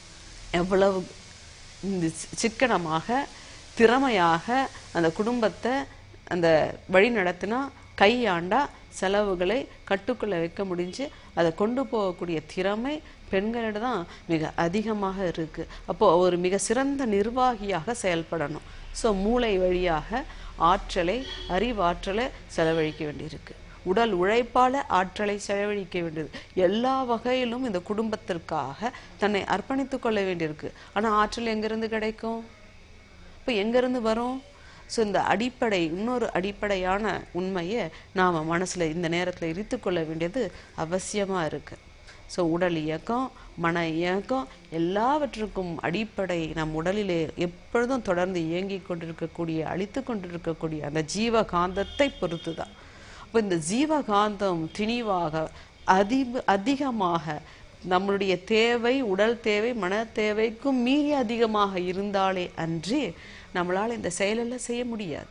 எவ்வளவு இந்த சி- சிக்கனமாக திறமையாக அந்த குடும்பத்தை அந்த வழி நடத்தினா கையாண்டா செலவுகளை கட்டுக்குள்ள வைக்க முடிஞ்சு அதை கொண்டு போகக்கூடிய திறமை பெண்களிடம் தான் மிக அதிகமாக இருக்கு அப்போ ஒரு மிக சிறந்த நிர்வாகியாக செயல்படணும் ஸோ மூளை வழியாக ஆற்றலை அறிவாற்றலை செலவழிக்க வேண்டியிருக்கு உடல் உழைப்பால ஆற்றலை செலவழிக்க வேண்டியது எல்லா வகையிலும் இந்த குடும்பத்திற்காக தன்னை அர்ப்பணித்துக் கொள்ள வேண்டியிருக்கு ஆனா ஆற்றல் எங்கிருந்து கிடைக்கும் இப்போ எங்கிருந்து வரும் ஸோ இந்த அடிப்படை இன்னொரு அடிப்படையான உண்மையை நாம மனசுல இந்த நேரத்துல இருத்திக் கொள்ள வேண்டியது அவசியமா இருக்கு ஸோ உடல் இயக்கம் மன இயக்கம் எல்லாவற்றுக்கும் அடிப்படை நம் உடலிலே எப்பொழுதும் தொடர்ந்து இயங்கிக் கொண்டிருக்கக்கூடிய அழித்து கொண்டிருக்கக்கூடிய அந்த ஜீவகாந்தத்தை பொறுத்து தான் அப்போ இந்த ஜீவகாந்தம் திணிவாக அதி அதிகமாக நம்மளுடைய தேவை உடல் தேவை மன தேவைக்கும் மீறி அதிகமாக இருந்தாலே அன்றி நம்மளால இந்த செயலெல்லாம் செய்ய முடியாது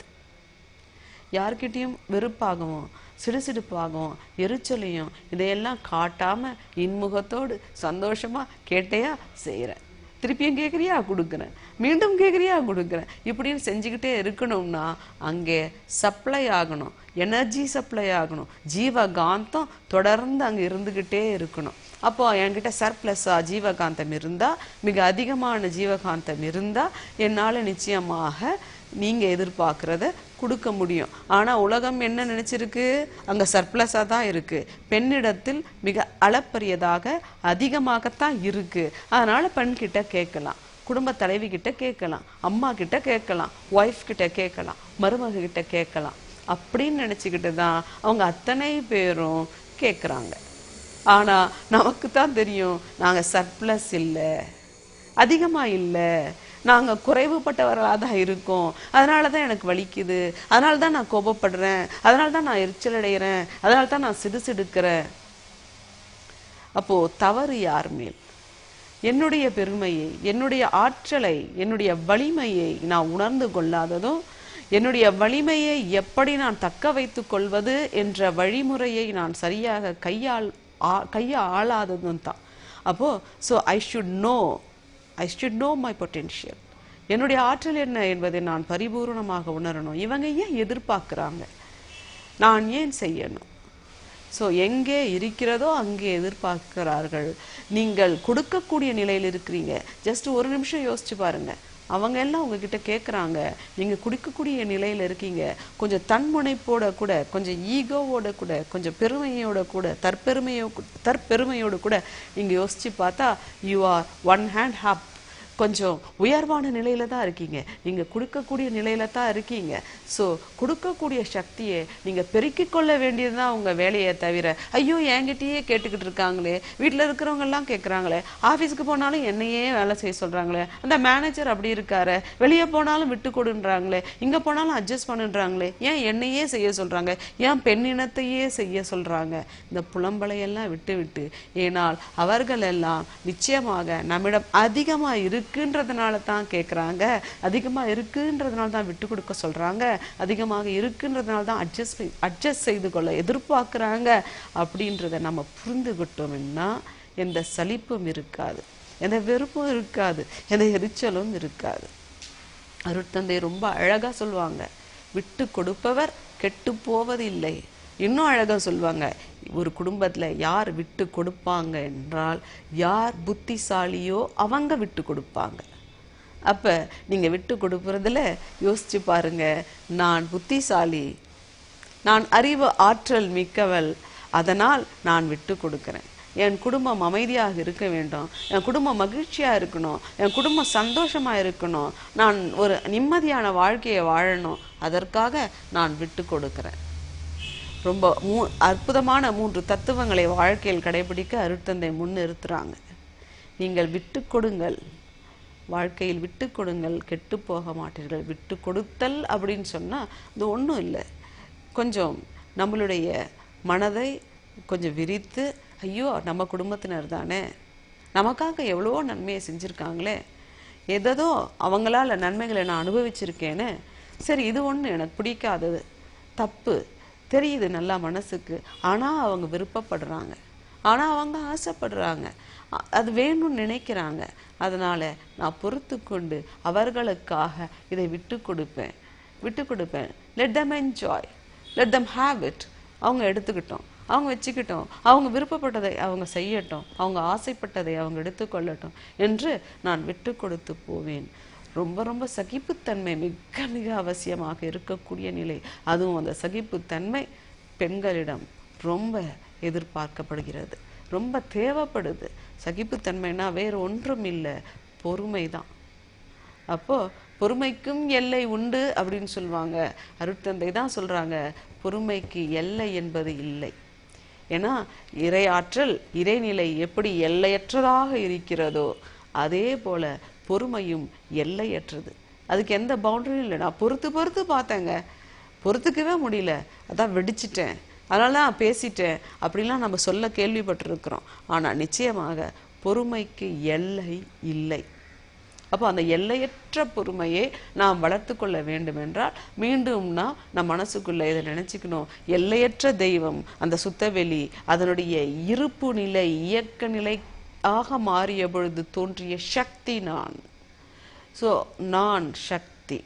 யார்கிட்டயும் வெறுப்பாகவும் சிடுசிடுப்பாகவும் எரிச்சலையும் இதையெல்லாம் காட்டாம இன்முகத்தோடு சந்தோஷமா கேட்டையா செய்யறேன் திருப்பியும் கேட்குறியா கொடுக்குறேன் மீண்டும் கேட்குறியா கொடுக்குறேன் இப்படின்னு செஞ்சுக்கிட்டே இருக்கணும்னா அங்கே சப்ளை ஆகணும் எனர்ஜி சப்ளை ஆகணும் ஜீவகாந்தம் தொடர்ந்து அங்க இருந்துகிட்டே இருக்கணும் அப்போ என்கிட்ட சர்ப்ளஸா ஜீவகாந்தம் இருந்தா மிக அதிகமான ஜீவகாந்தம் இருந்தா என்னால நிச்சயமாக நீங்க எதிர்பார்க்கறத கொடுக்க முடியும் ஆனா உலகம் என்ன நினைச்சிருக்கு அங்க சர்ப்ளஸா தான் இருக்கு பெண்ணிடத்தில் மிக அளப்பரியதாக அதிகமாகத்தான் இருக்கு அதனால பெண் கிட்ட கேட்கலாம் குடும்ப தலைவி கிட்ட கேட்கலாம் அம்மா கிட்ட கேட்கலாம் ஒய்ஃப் கிட்ட கேட்கலாம் மருமக கிட்ட கேட்கலாம் அப்படின்னு நினைச்சுக்கிட்டு தான் அவங்க அத்தனை பேரும் கேட்குறாங்க ஆனா நமக்கு தான் தெரியும் நாங்க சர்ப்ளஸ் இல்லை அதிகமா இல்லை நாங்க குறைவுபட்டவர்களாக தான் இருக்கோம் அதனால தான் எனக்கு வலிக்குது அதனால தான் நான் கோபப்படுறேன் அதனால தான் நான் எரிச்சல் அடைகிறேன் அதனால தான் நான் சிடுசிடுக்கிறேன் அப்போ தவறு யார் மேல் என்னுடைய பெருமையை என்னுடைய ஆற்றலை என்னுடைய வலிமையை நான் உணர்ந்து கொள்ளாததும் என்னுடைய வலிமையை எப்படி நான் தக்க வைத்துக் கொள்வது என்ற வழிமுறையை நான் சரியாக கையாள் ஆ- கையா ஆளாததும் தான் அப்போ so I should know I should know my potential என்னுடைய ஆற்றல் என்ன என்பதை நான் பரிபூரணமாக உணரணும் இவங்க ஏன் எதிர்பார்க்குறாங்க நான் ஏன் செய்யணும் ஸோ எங்கே இருக்கிறதோ அங்கே எதிர்பார்க்கிறார்கள் நீங்கள் கொடுக்கக்கூடிய நிலையில் இருக்கிறீங்க ஜஸ்ட் ஒரு நிமிஷம் யோசிச்சு பாருங்க அவங்க எல்லாம் உங்ககிட்ட கேட்குறாங்க நீங்கள் கொடுக்கக்கூடிய நிலையில் இருக்கீங்க கொஞ்சம் தன்முனைப்போட கூட கொஞ்சம் ஈகோவோட கூட கொஞ்சம் பெருமையோட கூட தற்பெருமையோ தற்பெருமையோடு கூட நீங்கள் யோசிச்சு பார்த்தா you are one and half கொஞ்சம் உயர்வான நிலையில தான் இருக்கீங்க நீங்க கொடுக்கக்கூடிய நிலையில தான் இருக்கீங்க ஸோ கொடுக்கக்கூடிய சக்தியை நீங்க பெருக்கிக் கொள்ள வேண்டியதுதான் உங்க வேலையை தவிர ஐயோ என்கிட்டயே கேட்டுக்கிட்டு இருக்காங்களே வீட்டில் இருக்கிறவங்க எல்லாம் கேட்குறாங்களே ஆஃபீஸுக்கு போனாலும் என்னையே வேலை செய்ய சொல்றாங்களே அந்த மேனேஜர் அப்படி இருக்காரு வெளியே போனாலும் விட்டு கொடுன்றாங்களே இங்க போனாலும் அட்ஜஸ்ட் பண்ணுன்றாங்களே ஏன் என்னையே செய்ய சொல்றாங்க ஏன் பெண்ணினத்தையே செய்ய சொல்றாங்க இந்த புலம்பலையெல்லாம் விட்டு விட்டு ஏனால் அவர்கள் எல்லாம் நிச்சயமாக நம்மிடம் அதிகமா இருக்குன்றதுனால தான் கேட்குறாங்க அதிகமா இருக்குன்றதுனால தான் விட்டு கொடுக்க சொல்றாங்க அதிகமாக இருக்குன்றதுனால தான் அட்ஜஸ்ட் அட்ஜஸ்ட் செய்து கொள்ள எதிர்பார்க்குறாங்க அப்படின்றத நம்ம புரிந்துகிட்டோம்னா எந்த சலிப்பும் இருக்காது எந்த வெறுப்பும் இருக்காது எந்த எரிச்சலும் இருக்காது அருட்தந்தை ரொம்ப அழகா சொல்லுவாங்க விட்டு கொடுப்பவர் கெட்டு போவதில்லை இன்னும் அழகா சொல்லுவாங்க ஒரு குடும்பத்துல யார் விட்டு கொடுப்பாங்க என்றால் யார் புத்திசாலியோ அவங்க விட்டு கொடுப்பாங்க அப்ப நீங்க விட்டு கொடுக்கறதுல யோசிச்சு பாருங்க நான் புத்திசாலி நான் அறிவு ஆற்றல் மிக்கவள் அதனால் நான் விட்டு கொடுக்கிறேன் என் குடும்பம் அமைதியாக இருக்க வேண்டும் என் குடும்பம் மகிழ்ச்சியா இருக்கணும் என் குடும்பம் சந்தோஷமா இருக்கணும் நான் ஒரு நிம்மதியான வாழ்க்கையை வாழணும் அதற்காக நான் விட்டு கொடுக்கிறேன் ரொம்ப மூ அற்புதமான மூன்று தத்துவங்களை வாழ்க்கையில் கடைபிடிக்க அருட்தந்தை முன்னிறுத்துறாங்க நீங்கள் விட்டு கொடுங்கள் வாழ்க்கையில் விட்டு கொடுங்கள் கெட்டு போக மாட்டீர்கள் விட்டு கொடுத்தல் அப்படின்னு சொன்னா அது ஒண்ணும் இல்லை கொஞ்சம் நம்மளுடைய மனதை கொஞ்சம் விரித்து ஐயோ நம்ம குடும்பத்தினர் தானே நமக்காக எவ்வளவோ நன்மையை செஞ்சுருக்காங்களே எதோ அவங்களால நன்மைகளை நான் அனுபவிச்சிருக்கேனே சரி இது ஒண்ணு எனக்கு பிடிக்காதது தப்பு தெரியுது நல்லா மனசுக்கு ஆனா அவங்க விருப்பப்படுறாங்க ஆனா அவங்க ஆசைப்படுறாங்க அ- அது வேணும்னு நினைக்கிறாங்க அதனால நான் பொறுத்து கொண்டு அவர்களுக்காக இதை விட்டு கொடுப்பேன் விட்டு கொடுப்பேன் let them enjoy let them have it அவங்க எடுத்துக்கிட்டோம் அவங்க வச்சுக்கிட்டோம் அவங்க விருப்பப்பட்டதை அவங்க செய்யட்டும் அவங்க ஆசைப்பட்டதை அவங்க எடுத்துக்கொள்ளட்டும் என்று நான் விட்டு கொடுத்து போவேன் ரொம்ப ரொம்ப சகிப்புத்தன்மை மிக மிக அவசியமாக இருக்கக்கூடிய நிலை அதுவும் அந்த சகிப்புத்தன்மை பெண்களிடம் ரொம்ப எதிர்பார்க்கப்படுகிறது ரொம்ப தேவைப்படுது சகிப்புத்தன்மைனா வேற ஒன்றும் இல்லை பொறுமை தான் அப்போ பொறுமைக்கும் எல்லை உண்டு அப்படின்னு சொல்லுவாங்க அருட்தந்தை தான் சொல்றாங்க பொறுமைக்கு எல்லை என்பது இல்லை ஏன்னா இறையாற்றல் இறைநிலை எப்படி எல்லையற்றதாக இருக்கிறதோ அதே போல பொறுமையும் எல்லையற்றது அதுக்கு எந்த பவுண்டரியும் இல்லை நான் பொறுத்து பொறுத்து பார்த்தேங்க பொறுத்துக்கவே முடியல அதான் வெடிச்சிட்டேன் அதனால நான் பேசிட்டேன் அப்படிலாம் நம்ம சொல்ல கேள்விப்பட்டிருக்கிறோம் ஆனா நிச்சயமாக பொறுமைக்கு எல்லை இல்லை அப்போ அந்த எல்லையற்ற பொறுமையை நாம் வளர்த்து கொள்ள வேண்டும் என்றால் மீண்டும்னா நம் மனசுக்குள்ள இதை நினைச்சுக்கணும் எல்லையற்ற தெய்வம் அந்த சுத்தவெளி அதனுடைய இருப்பு நிலை இயக்க நிலை ஆக மாறிய பொழுது தோன்றிய சக்தி நான் ஸோ நான் சக்தி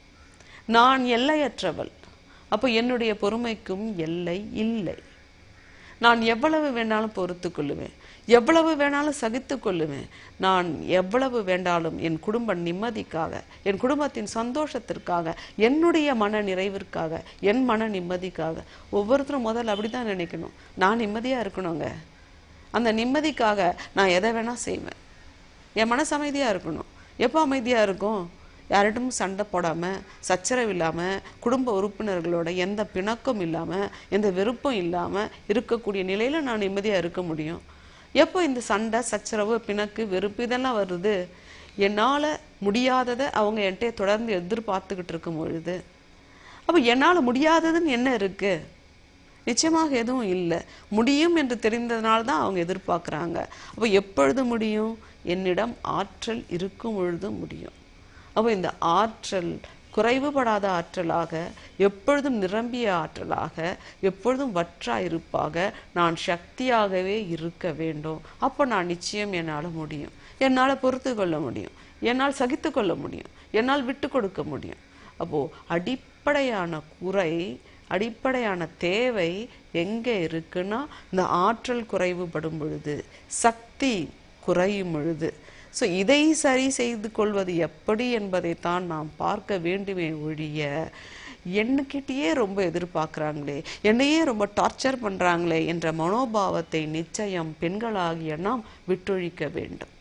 நான் எல்லையற்றவள் அப்போ என்னுடைய பொறுமைக்கும் எல்லை இல்லை நான் எவ்வளவு வேணாலும் பொறுத்து கொள்ளுவேன் எவ்வளவு வேணாலும் சகித்து கொள்ளுவேன் நான் எவ்வளவு வேண்டாலும் என் குடும்ப நிம்மதிக்காக என் குடும்பத்தின் சந்தோஷத்திற்காக என்னுடைய மன நிறைவிற்காக என் மன நிம்மதிக்காக ஒவ்வொருத்தரும் முதல்ல அப்படிதான் நினைக்கணும் நான் நிம்மதியா இருக்கணுங்க அந்த நிம்மதிக்காக நான் எதை வேணா செய்வேன் என் மனசு அமைதியா இருக்கணும் எப்போ அமைதியா இருக்கும் யார்கிட்டயும் சண்டை போடாம சச்சரவு இல்லாம குடும்ப உறுப்பினர்களோட எந்த பிணக்கும் இல்லாம எந்த வெறுப்பும் இல்லாம இருக்கக்கூடிய நிலையில நான் நிம்மதியா இருக்க முடியும் எப்போ இந்த சண்டை சச்சரவு பிணக்கு வெறுப்பு இதெல்லாம் வருது என்னால முடியாததை அவங்க என்கிட்ட தொடர்ந்து எதிர்பார்த்துக்கிட்டு இருக்கும் பொழுது அப்ப என்னால முடியாததுன்னு என்ன இருக்கு நிச்சயமாக எதுவும் இல்லை முடியும் என்று தெரிந்ததுனால தான் அவங்க எதிர்பார்க்குறாங்க அப்போ எப்பொழுது முடியும் என்னிடம் ஆற்றல் இருக்கும் பொழுது முடியும் அப்போ இந்த ஆற்றல் குறைவுபடாத ஆற்றலாக எப்பொழுதும் நிரம்பிய ஆற்றலாக எப்பொழுதும் வற்றா இருப்பாக நான் சக்தியாகவே இருக்க வேண்டும் அப்போ நான் நிச்சயம் என்னால் முடியும் என்னால் பொறுத்து கொள்ள முடியும் என்னால் சகித்து கொள்ள முடியும் என்னால் விட்டு கொடுக்க முடியும் அப்போ அடிப்படையான குறை அடிப்படையான தேவை எங்கே இருக்குன்னா இந்த ஆற்றல் குறைவுபடும் பொழுது சக்தி குறையும் பொழுது ஸோ இதை சரி செய்து கொள்வது எப்படி என்பதைத்தான் நாம் பார்க்க வேண்டுமே ஒழிய என்னக்கிட்டேயே ரொம்ப எதிர்பார்க்குறாங்களே என்னையே ரொம்ப டார்ச்சர் பண்ணுறாங்களே என்ற மனோபாவத்தை நிச்சயம் பெண்களாகிய நாம் விட்டொழிக்க வேண்டும்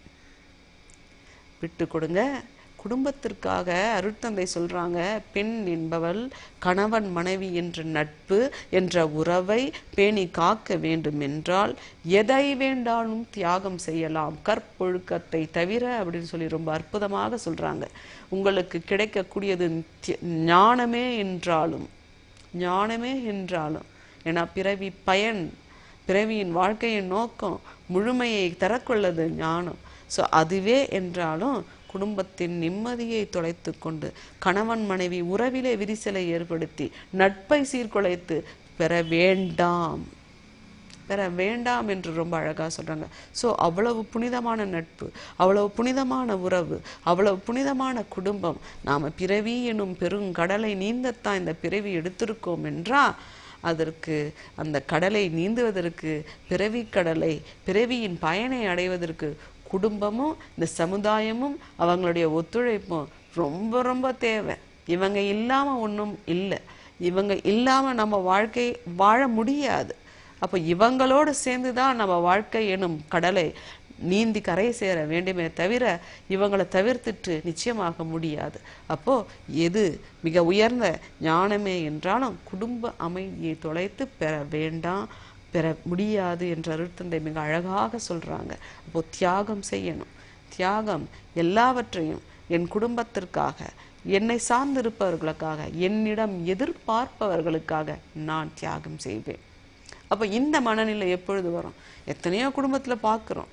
விட்டு கொடுங்க குடும்பத்திற்காக அருட்தந்தை சொல்றாங்க பெண் என்பவள் கணவன் மனைவி என்ற நட்பு என்ற உறவை பேணி காக்க வேண்டும் என்றால் எதை வேண்டாலும் தியாகம் செய்யலாம் கற்பொழுக்கத்தை தவிர அப்படின்னு சொல்லி ரொம்ப அற்புதமாக சொல்றாங்க உங்களுக்கு கிடைக்கக்கூடியது தி- ஞானமே என்றாலும் ஞானமே என்றாலும் ஏன்னா பிறவி பயன் பிறவியின் வாழ்க்கையின் நோக்கம் முழுமையை தரக்கொள்ளது ஞானம் ஸோ அதுவே என்றாலும் குடும்பத்தின் நிம்மதியை தொலைத்து கொண்டு கணவன் மனைவி உறவிலே விரிசலை ஏற்படுத்தி நட்பை சீர்குலைத்து பெற வேண்டாம் பெற வேண்டாம் என்று ரொம்ப அழகா சொல்றாங்க ஸோ அவ்வளவு புனிதமான நட்பு அவ்வளவு புனிதமான உறவு அவ்வளவு புனிதமான குடும்பம் நாம பிறவி எனும் பெருங்கடலை நீந்தத்தான் இந்த பிறவி எடுத்திருக்கோம் என்றா அதற்கு அந்த கடலை நீந்துவதற்கு பிறவி கடலை பிறவியின் பயனை அடைவதற்கு குடும்பமும் இந்த சமுதாயமும் அவங்களுடைய ஒத்துழைப்பும் ரொம்ப ரொம்ப தேவை இவங்க இல்லாம ஒண்ணும் இல்லை இவங்க இல்லாம நம்ம வாழ்க்கை வாழ முடியாது அப்போ இவங்களோடு சேர்ந்து தான் நம்ம வாழ்க்கை எனும் கடலை நீந்தி கரை சேர வேண்டுமே தவிர இவங்களை தவிர்த்துட்டு நிச்சயமாக முடியாது அப்போ எது மிக உயர்ந்த ஞானமே என்றாலும் குடும்ப அமைதியை தொலைத்து பெற வேண்டாம் பெற முடியாது என்ற அருட்தந்தை மிக அழகாக சொல்றாங்க அப்போ தியாகம் செய்யணும் தியாகம் எல்லாவற்றையும் என் குடும்பத்திற்காக என்னை சார்ந்திருப்பவர்களுக்காக என்னிடம் எதிர்பார்ப்பவர்களுக்காக நான் தியாகம் செய்வேன் அப்போ இந்த மனநிலை எப்பொழுது வரும் எத்தனையோ குடும்பத்துல பார்க்குறோம்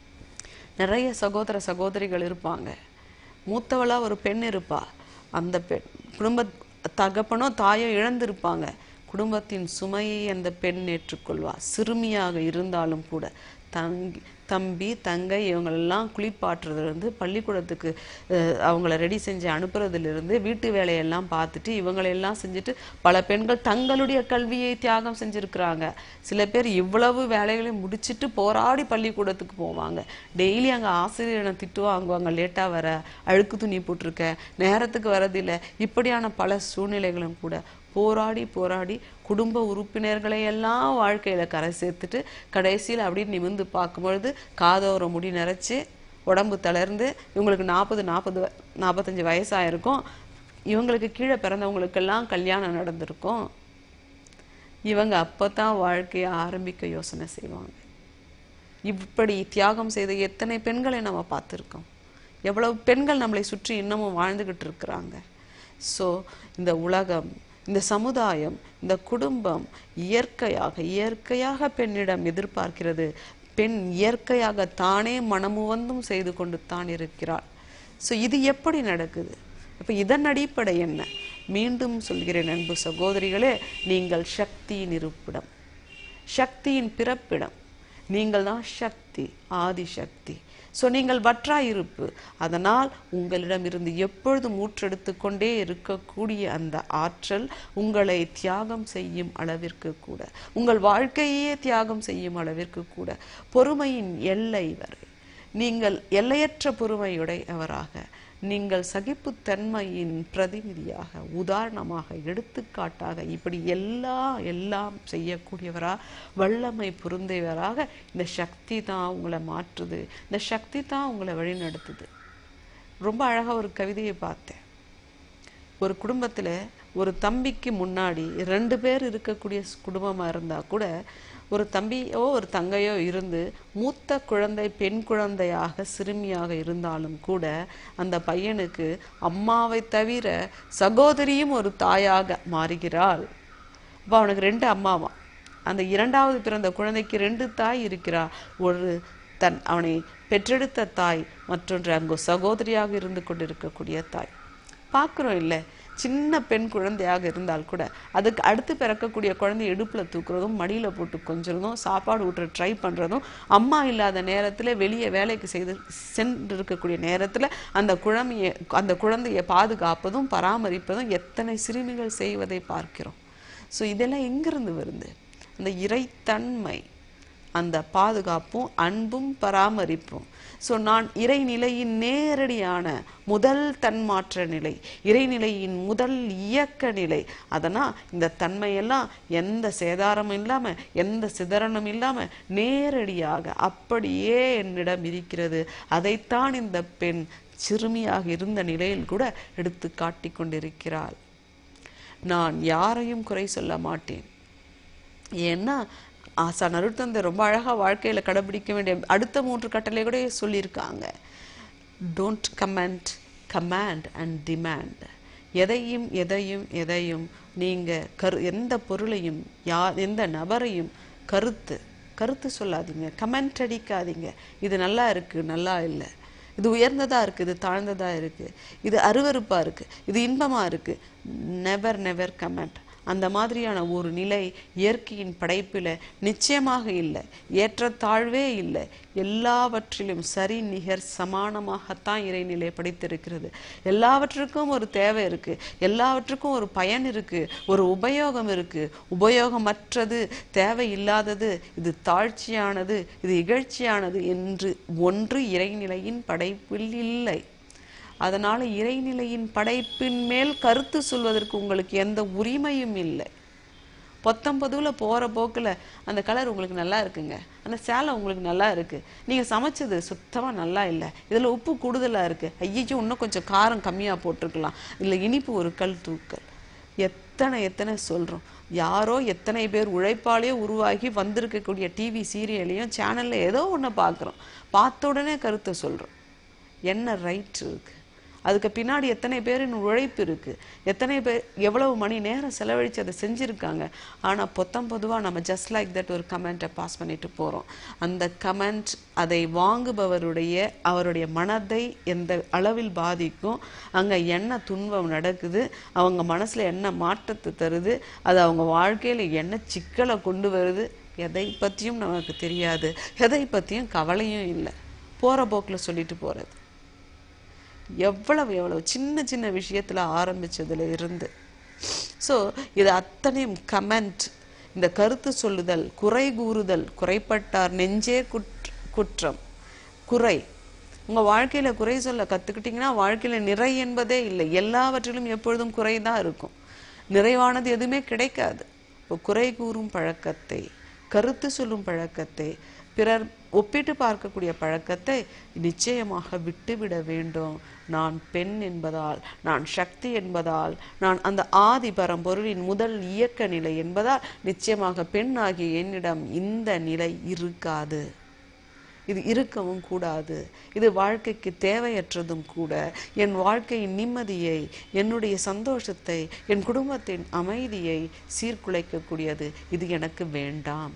நிறைய சகோதர சகோதரிகள் இருப்பாங்க மூத்தவளா ஒரு பெண் இருப்பா அந்த பெண் குடும்ப தகப்பனோ தாயோ இழந்திருப்பாங்க குடும்பத்தின் சுமையை அந்த பெண் ஏற்றுக்கொள்வா சிறுமியாக இருந்தாலும் கூட தங்கி தம்பி தங்கை இவங்களெல்லாம் குளிப்பாட்டுறதுலேருந்து பள்ளிக்கூடத்துக்கு அஹ், அவங்கள ரெடி செஞ்சு அனுப்புறதுலேருந்து வீட்டு வேலையெல்லாம் பார்த்துட்டு இவங்களெல்லாம் செஞ்சுட்டு பல பெண்கள் தங்களுடைய கல்வியை தியாகம் செஞ்சுருக்கிறாங்க சில பேர் இவ்வளவு வேலைகளையும் முடிச்சிட்டு போராடி பள்ளிக்கூடத்துக்கு போவாங்க டெய்லி அங்கே ஆசிரியரை திட்டு வாங்குவாங்க லேட்டாக வர அழுக்கு துணி போட்டிருக்க நேரத்துக்கு வரதில்லை இப்படியான பல சூழ்நிலைகளும் கூட போராடி போராடி குடும்ப உறுப்பினர்களை எல்லாம் வாழ்க்கையில கரை சேர்த்துட்டு கடைசியில் அப்படி நிமிர்ந்து பார்க்கும்பொழுது காதோர முடி நிறைச்சு உடம்பு தளர்ந்து இவங்களுக்கு நாற்பது நாற்பது நாற்பத்தஞ்சு வயசாயிருக்கும் இவங்களுக்கு கீழே பிறந்தவங்களுக்கெல்லாம் கல்யாணம் நடந்திருக்கும் இவங்க அப்பதான் வாழ்க்கையை ஆரம்பிக்க யோசனை செய்வாங்க இப்படி தியாகம் செய்த எத்தனை பெண்களை நம்ம பார்த்துருக்கோம் எவ்வளவு பெண்கள் நம்மளை சுற்றி இன்னமும் வாழ்ந்துகிட்டு இருக்கிறாங்க ஸோ இந்த உலகம் இந்த சமுதாயம் இந்த குடும்பம் இயற்கையாக இயற்கையாக பெண்ணிடம் எதிர்பார்க்கிறது பெண் இயற்கையாக தானே மனமுவந்தும் செய்து கொண்டு தான் இருக்கிறாள் ஸோ இது எப்படி நடக்குது அப்போ இதன் அடிப்படை என்ன மீண்டும் சொல்கிறேன் அன்பு சகோதரிகளே நீங்கள் சக்தியின் இருப்பிடம் சக்தியின் பிறப்பிடம் நீங்கள் தான் சக்தி ஆதிசக்தி ஸோ நீங்கள் வற்றாயிருப்பு அதனால் உங்களிடம் இருந்து எப்பொழுதும் ஊற்றெடுத்து கொண்டே இருக்கக்கூடிய அந்த ஆற்றல் உங்களை தியாகம் செய்யும் அளவிற்கு கூட உங்கள் வாழ்க்கையே தியாகம் செய்யும் அளவிற்கு கூட பொறுமையின் எல்லை வரை நீங்கள் எல்லையற்ற பொறுமையுடையவராக நீங்கள் சகிப்புத்தன்மையின் பிரதிநிதியாக உதாரணமாக எடுத்துக்காட்டாக இப்படி எல்லா எல்லாம் செய்யக்கூடியவரா வல்லமை பொருந்தியவராக இந்த சக்தி தான் உங்களை மாற்றுது இந்த சக்தி தான் உங்களை வழிநடத்துது ரொம்ப அழகா ஒரு கவிதையை பார்த்தேன் ஒரு குடும்பத்துல ஒரு தம்பிக்கு முன்னாடி ரெண்டு பேர் இருக்கக்கூடிய ஸ்- குடும்பமா இருந்தா கூட ஒரு தம்பியோ ஒரு தங்கையோ இருந்து மூத்த குழந்தை பெண் குழந்தையாக சிறுமியாக இருந்தாலும் கூட அந்த பையனுக்கு அம்மாவை தவிர சகோதரியும் ஒரு தாயாக மாறுகிறாள் அப்போ அவனுக்கு ரெண்டு அம்மாவா அந்த இரண்டாவது பிறந்த குழந்தைக்கு ரெண்டு தாய் இருக்கிறா ஒரு தன் அவனை பெற்றெடுத்த தாய் மற்றொன்று அங்கு சகோதரியாக இருந்து கொண்டிருக்கக்கூடிய தாய் பார்க்குறோம் இல்லை சின்ன பெண் குழந்தையாக இருந்தால் கூட அதுக்கு அடுத்து பிறக்கக்கூடிய குழந்தை இடுப்புல தூக்குறதும் மடியில போட்டு கொஞ்சறதும் சாப்பாடு ஊட்டுற ட்ரை பண்றதும் அம்மா இல்லாத நேரத்துல வெளியே வேலைக்கு செய்து சென்று இருக்கக்கூடிய நேரத்துல அந்த குழந்தைய அந்த குழந்தையை பாதுகாப்பதும் பராமரிப்பதும் எத்தனை சிறுமிகள் செய்வதை பார்க்கிறோம் ஸோ இதெல்லாம் எங்கிருந்து வருது அந்த இறைத்தன்மை அந்த பாதுகாப்பும் அன்பும் பராமரிப்பும் ஸோ நான் இறைநிலையின் நேரடியான முதல் தன்மாற்ற நிலை இறைநிலையின் முதல் இயக்க நிலை அதனால் இந்த தன்மையெல்லாம் எந்த சேதாரமும் இல்லாமல் எந்த சிதறனும் இல்லாமல் நேரடியாக அப்படியே என்னிடம் இருக்கிறது அதைத்தான் இந்த பெண் சிறுமியாக இருந்த நிலையில் கூட எடுத்து காட்டிக் கொண்டிருக்கிறாள் நான் யாரையும் குறை சொல்ல மாட்டேன் ஏன்னா ஆசா நருத்தந்தை ரொம்ப அழகா வாழ்க்கையில கடைபிடிக்க வேண்டிய அடுத்த மூன்று கட்டளை கூட சொல்லியிருக்காங்க don't comment command and demand எதையும் எதையும் எதையும் நீங்க கரு எந்த பொருளையும் யா எந்த நபரையும் கருத்து கருத்து சொல்லாதீங்க கமெண்ட் அடிக்காதீங்க இது நல்லா இருக்கு நல்லா இல்லை இது உயர்ந்ததா இருக்கு இது தாழ்ந்ததா இருக்கு இது அருவருப்பா இருக்கு இது இன்பமா இருக்கு நெவர் நெவர் கமெண்ட் அந்த மாதிரியான ஒரு நிலை இயற்கையின் படைப்பில் நிச்சயமாக இல்லை ஏற்றத்தாழ்வே இல்லை எல்லாவற்றிலும் சரி நிகர் சமானமாகத்தான் இறைநிலை படைத்திருக்கிறது எல்லாவற்றுக்கும் ஒரு தேவை இருக்கு எல்லாவற்றுக்கும் ஒரு பயன் இருக்கு ஒரு உபயோகம் இருக்கு உபயோகமற்றது தேவையில்லாதது இது தாழ்ச்சியானது இது இகழ்ச்சியானது என்று ஒன்று இறைநிலையின் படைப்பில் இல்லை அதனால இறைநிலையின் படைப்பின் மேல் கருத்து சொல்வதற்கு உங்களுக்கு எந்த உரிமையும் இல்லை பத்தொன்பதுல போற போக்குல அந்த கலர் உங்களுக்கு நல்லா இருக்குங்க அந்த சேலை உங்களுக்கு நல்லா இருக்கு நீங்க சமைச்சது சுத்தமா நல்லா இல்லை இதுல உப்பு கூடுதலா இருக்கு ஐயோ இன்னும் கொஞ்சம் காரம் கம்மியா போட்டிருக்கலாம் இல்ல இனிப்பு ஒரு கல் தூக்கல் எத்தனை எத்தனை சொல்றோம் யாரோ எத்தனை பேர் உழைப்பாலேயே உருவாகி வந்திருக்கக்கூடிய டிவி சீரியலையும் சேனல்ல ஏதோ ஒண்ணு பார்க்குறோம் பார்த்த உடனே கருத்தை சொல்றோம் என்ன ரைட் இருக்கு அதுக்கு பின்னாடி எத்தனை பேரின் உழைப்பு இருக்கு எத்தனை பேர் எவ்வளவு மணி நேரம் செலவழிச்சு அதை செஞ்சிருக்காங்க ஆனா பொத்தம் பொதுவா நம்ம ஜஸ்ட் லைக் தட் ஒரு கமெண்ட்டை பாஸ் பண்ணிட்டு போறோம் அந்த கமெண்ட் அதை வாங்குபவருடைய அவருடைய மனதை எந்த அளவில் பாதிக்கும் அங்க என்ன துன்பம் நடக்குது அவங்க மனசுல என்ன மாற்றத்தை தருது அது அவங்க வாழ்க்கையில என்ன சிக்கலை கொண்டு வருது எதை பத்தியும் நமக்கு தெரியாது எதை பத்தியும் கவலையும் இல்லை போற போக்குல சொல்லிட்டு போறது எவ்வளவு எவ்வளவு சின்ன சின்ன விஷயத்துல ஆரம்பிச்சதுல இருந்து ஸோ இது அத்தனையும் கமெண்ட் இந்த கருத்து சொல்லுதல் குறை கூறுதல் குறைப்பட்டார் நெஞ்சே குற்ற குற்றம் குறை உங்க வாழ்க்கையில குறை சொல்ல கத்துக்கிட்டீங்கன்னா வாழ்க்கையில நிறை என்பதே இல்லை எல்லாவற்றிலும் எப்பொழுதும் குறை தான் இருக்கும் நிறைவானது எதுவுமே கிடைக்காது இப்போ குறை கூறும் பழக்கத்தை கருத்து சொல்லும் பழக்கத்தை பிறர் ஒப்பிட்டு பார்க்கக்கூடிய பழக்கத்தை நிச்சயமாக விட்டுவிட வேண்டும் நான் பெண் என்பதால் நான் சக்தி என்பதால் நான் அந்த ஆதி பரம்பொருளின் முதல் இயக்க நிலை என்பதால் நிச்சயமாக பெண் ஆகிய என்னிடம் இந்த நிலை இருக்காது இது இருக்கவும் கூடாது இது வாழ்க்கைக்கு தேவையற்றதும் கூட என் வாழ்க்கையின் நிம்மதியை என்னுடைய சந்தோஷத்தை என் குடும்பத்தின் அமைதியை சீர்குலைக்கக்கூடியது இது எனக்கு வேண்டாம்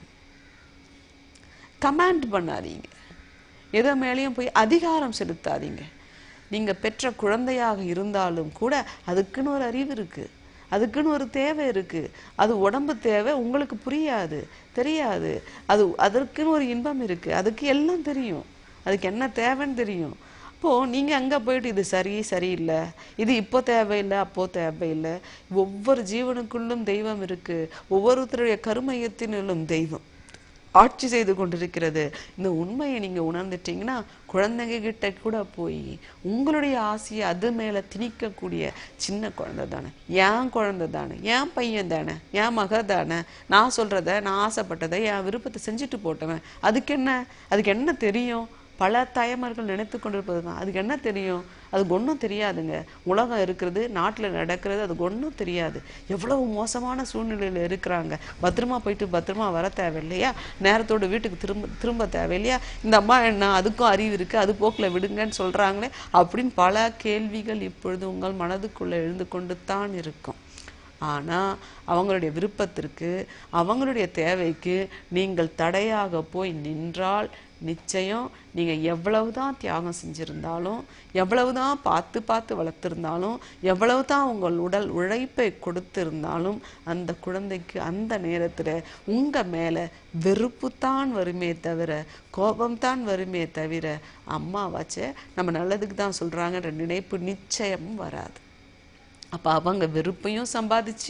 கமாண்ட் பண்ணாதீங்க எதோ மேலேயும் போய் அதிகாரம் செலுத்தாதீங்க நீங்க பெற்ற குழந்தையாக இருந்தாலும் கூட அதுக்குன்னு ஒரு அறிவு இருக்கு அதுக்குன்னு ஒரு தேவை இருக்கு அது உடம்பு தேவை உங்களுக்கு புரியாது தெரியாது அது அதற்குன்னு ஒரு இன்பம் இருக்கு அதுக்கு எல்லாம் தெரியும் அதுக்கு என்ன தேவைன்னு தெரியும் அப்போ நீங்க அங்க போயிட்டு இது சரி சரியில்லை இது இப்போ தேவையில்லை அப்போ தேவையில்லை ஒவ்வொரு ஜீவனுக்குள்ளும் தெய்வம் இருக்கு ஒவ்வொருத்தருடைய கருமையத்தினுள்ளும் தெய்வம் ஆட்சி செய்து கொண்டிருக்கிறது இந்த உண்மையை நீங்க உணர்ந்துட்டீங்கன்னா குழந்தைங்க கிட்ட கூட போய் உங்களுடைய ஆசையை அது மேல திணிக்கக்கூடிய சின்ன குழந்தை தானே ஏன் குழந்தை தானே ஏன் பையன் தானே ஏன் மக தானே நான் சொல்றத நான் ஆசைப்பட்டதை என் விருப்பத்தை செஞ்சுட்டு போட்டவன் அதுக்கு என்ன அதுக்கு என்ன தெரியும் பல தாயமார்கள் நினைத்து கொண்டிருப்பது தான் அதுக்கு என்ன தெரியும் அதுக்கு ஒன்றும் தெரியாதுங்க உலகம் இருக்கிறது நாட்டில் நடக்கிறது அதுக்கு ஒன்றும் தெரியாது எவ்வளவு மோசமான சூழ்நிலையில் இருக்கிறாங்க பத்திரமா போயிட்டு பத்திரமா வர தேவையில்லையா நேரத்தோட வீட்டுக்கு திரும்ப திரும்ப தேவையில்லையா இந்த அம்மா என்ன அதுக்கும் அறிவு இருக்கு அது போக்கில் விடுங்கன்னு சொல்றாங்களே அப்படின்னு பல கேள்விகள் இப்பொழுது உங்கள் மனதுக்குள்ள எழுந்து கொண்டு தான் இருக்கும் ஆனா அவங்களுடைய விருப்பத்திற்கு அவங்களுடைய தேவைக்கு நீங்கள் தடையாக போய் நின்றால் நிச்சயம் நீங்க எவ்வளவுதான் தியாகம் செஞ்சிருந்தாலும் எவ்வளவுதான் பார்த்து பார்த்து வளர்த்திருந்தாலும் எவ்வளவுதான் உங்கள் உடல் உழைப்பை கொடுத்திருந்தாலும் அந்த குழந்தைக்கு அந்த நேரத்துல உங்க மேல வெறுப்பு தான் வருமே தவிர கோபம்தான் வருமே தவிர அம்மாவாச்சே நம்ம நல்லதுக்கு தான் சொல்றாங்கன்ற நினைப்பு நிச்சயமும் வராது அப்ப அவங்க வெறுப்பையும் சம்பாதிச்சு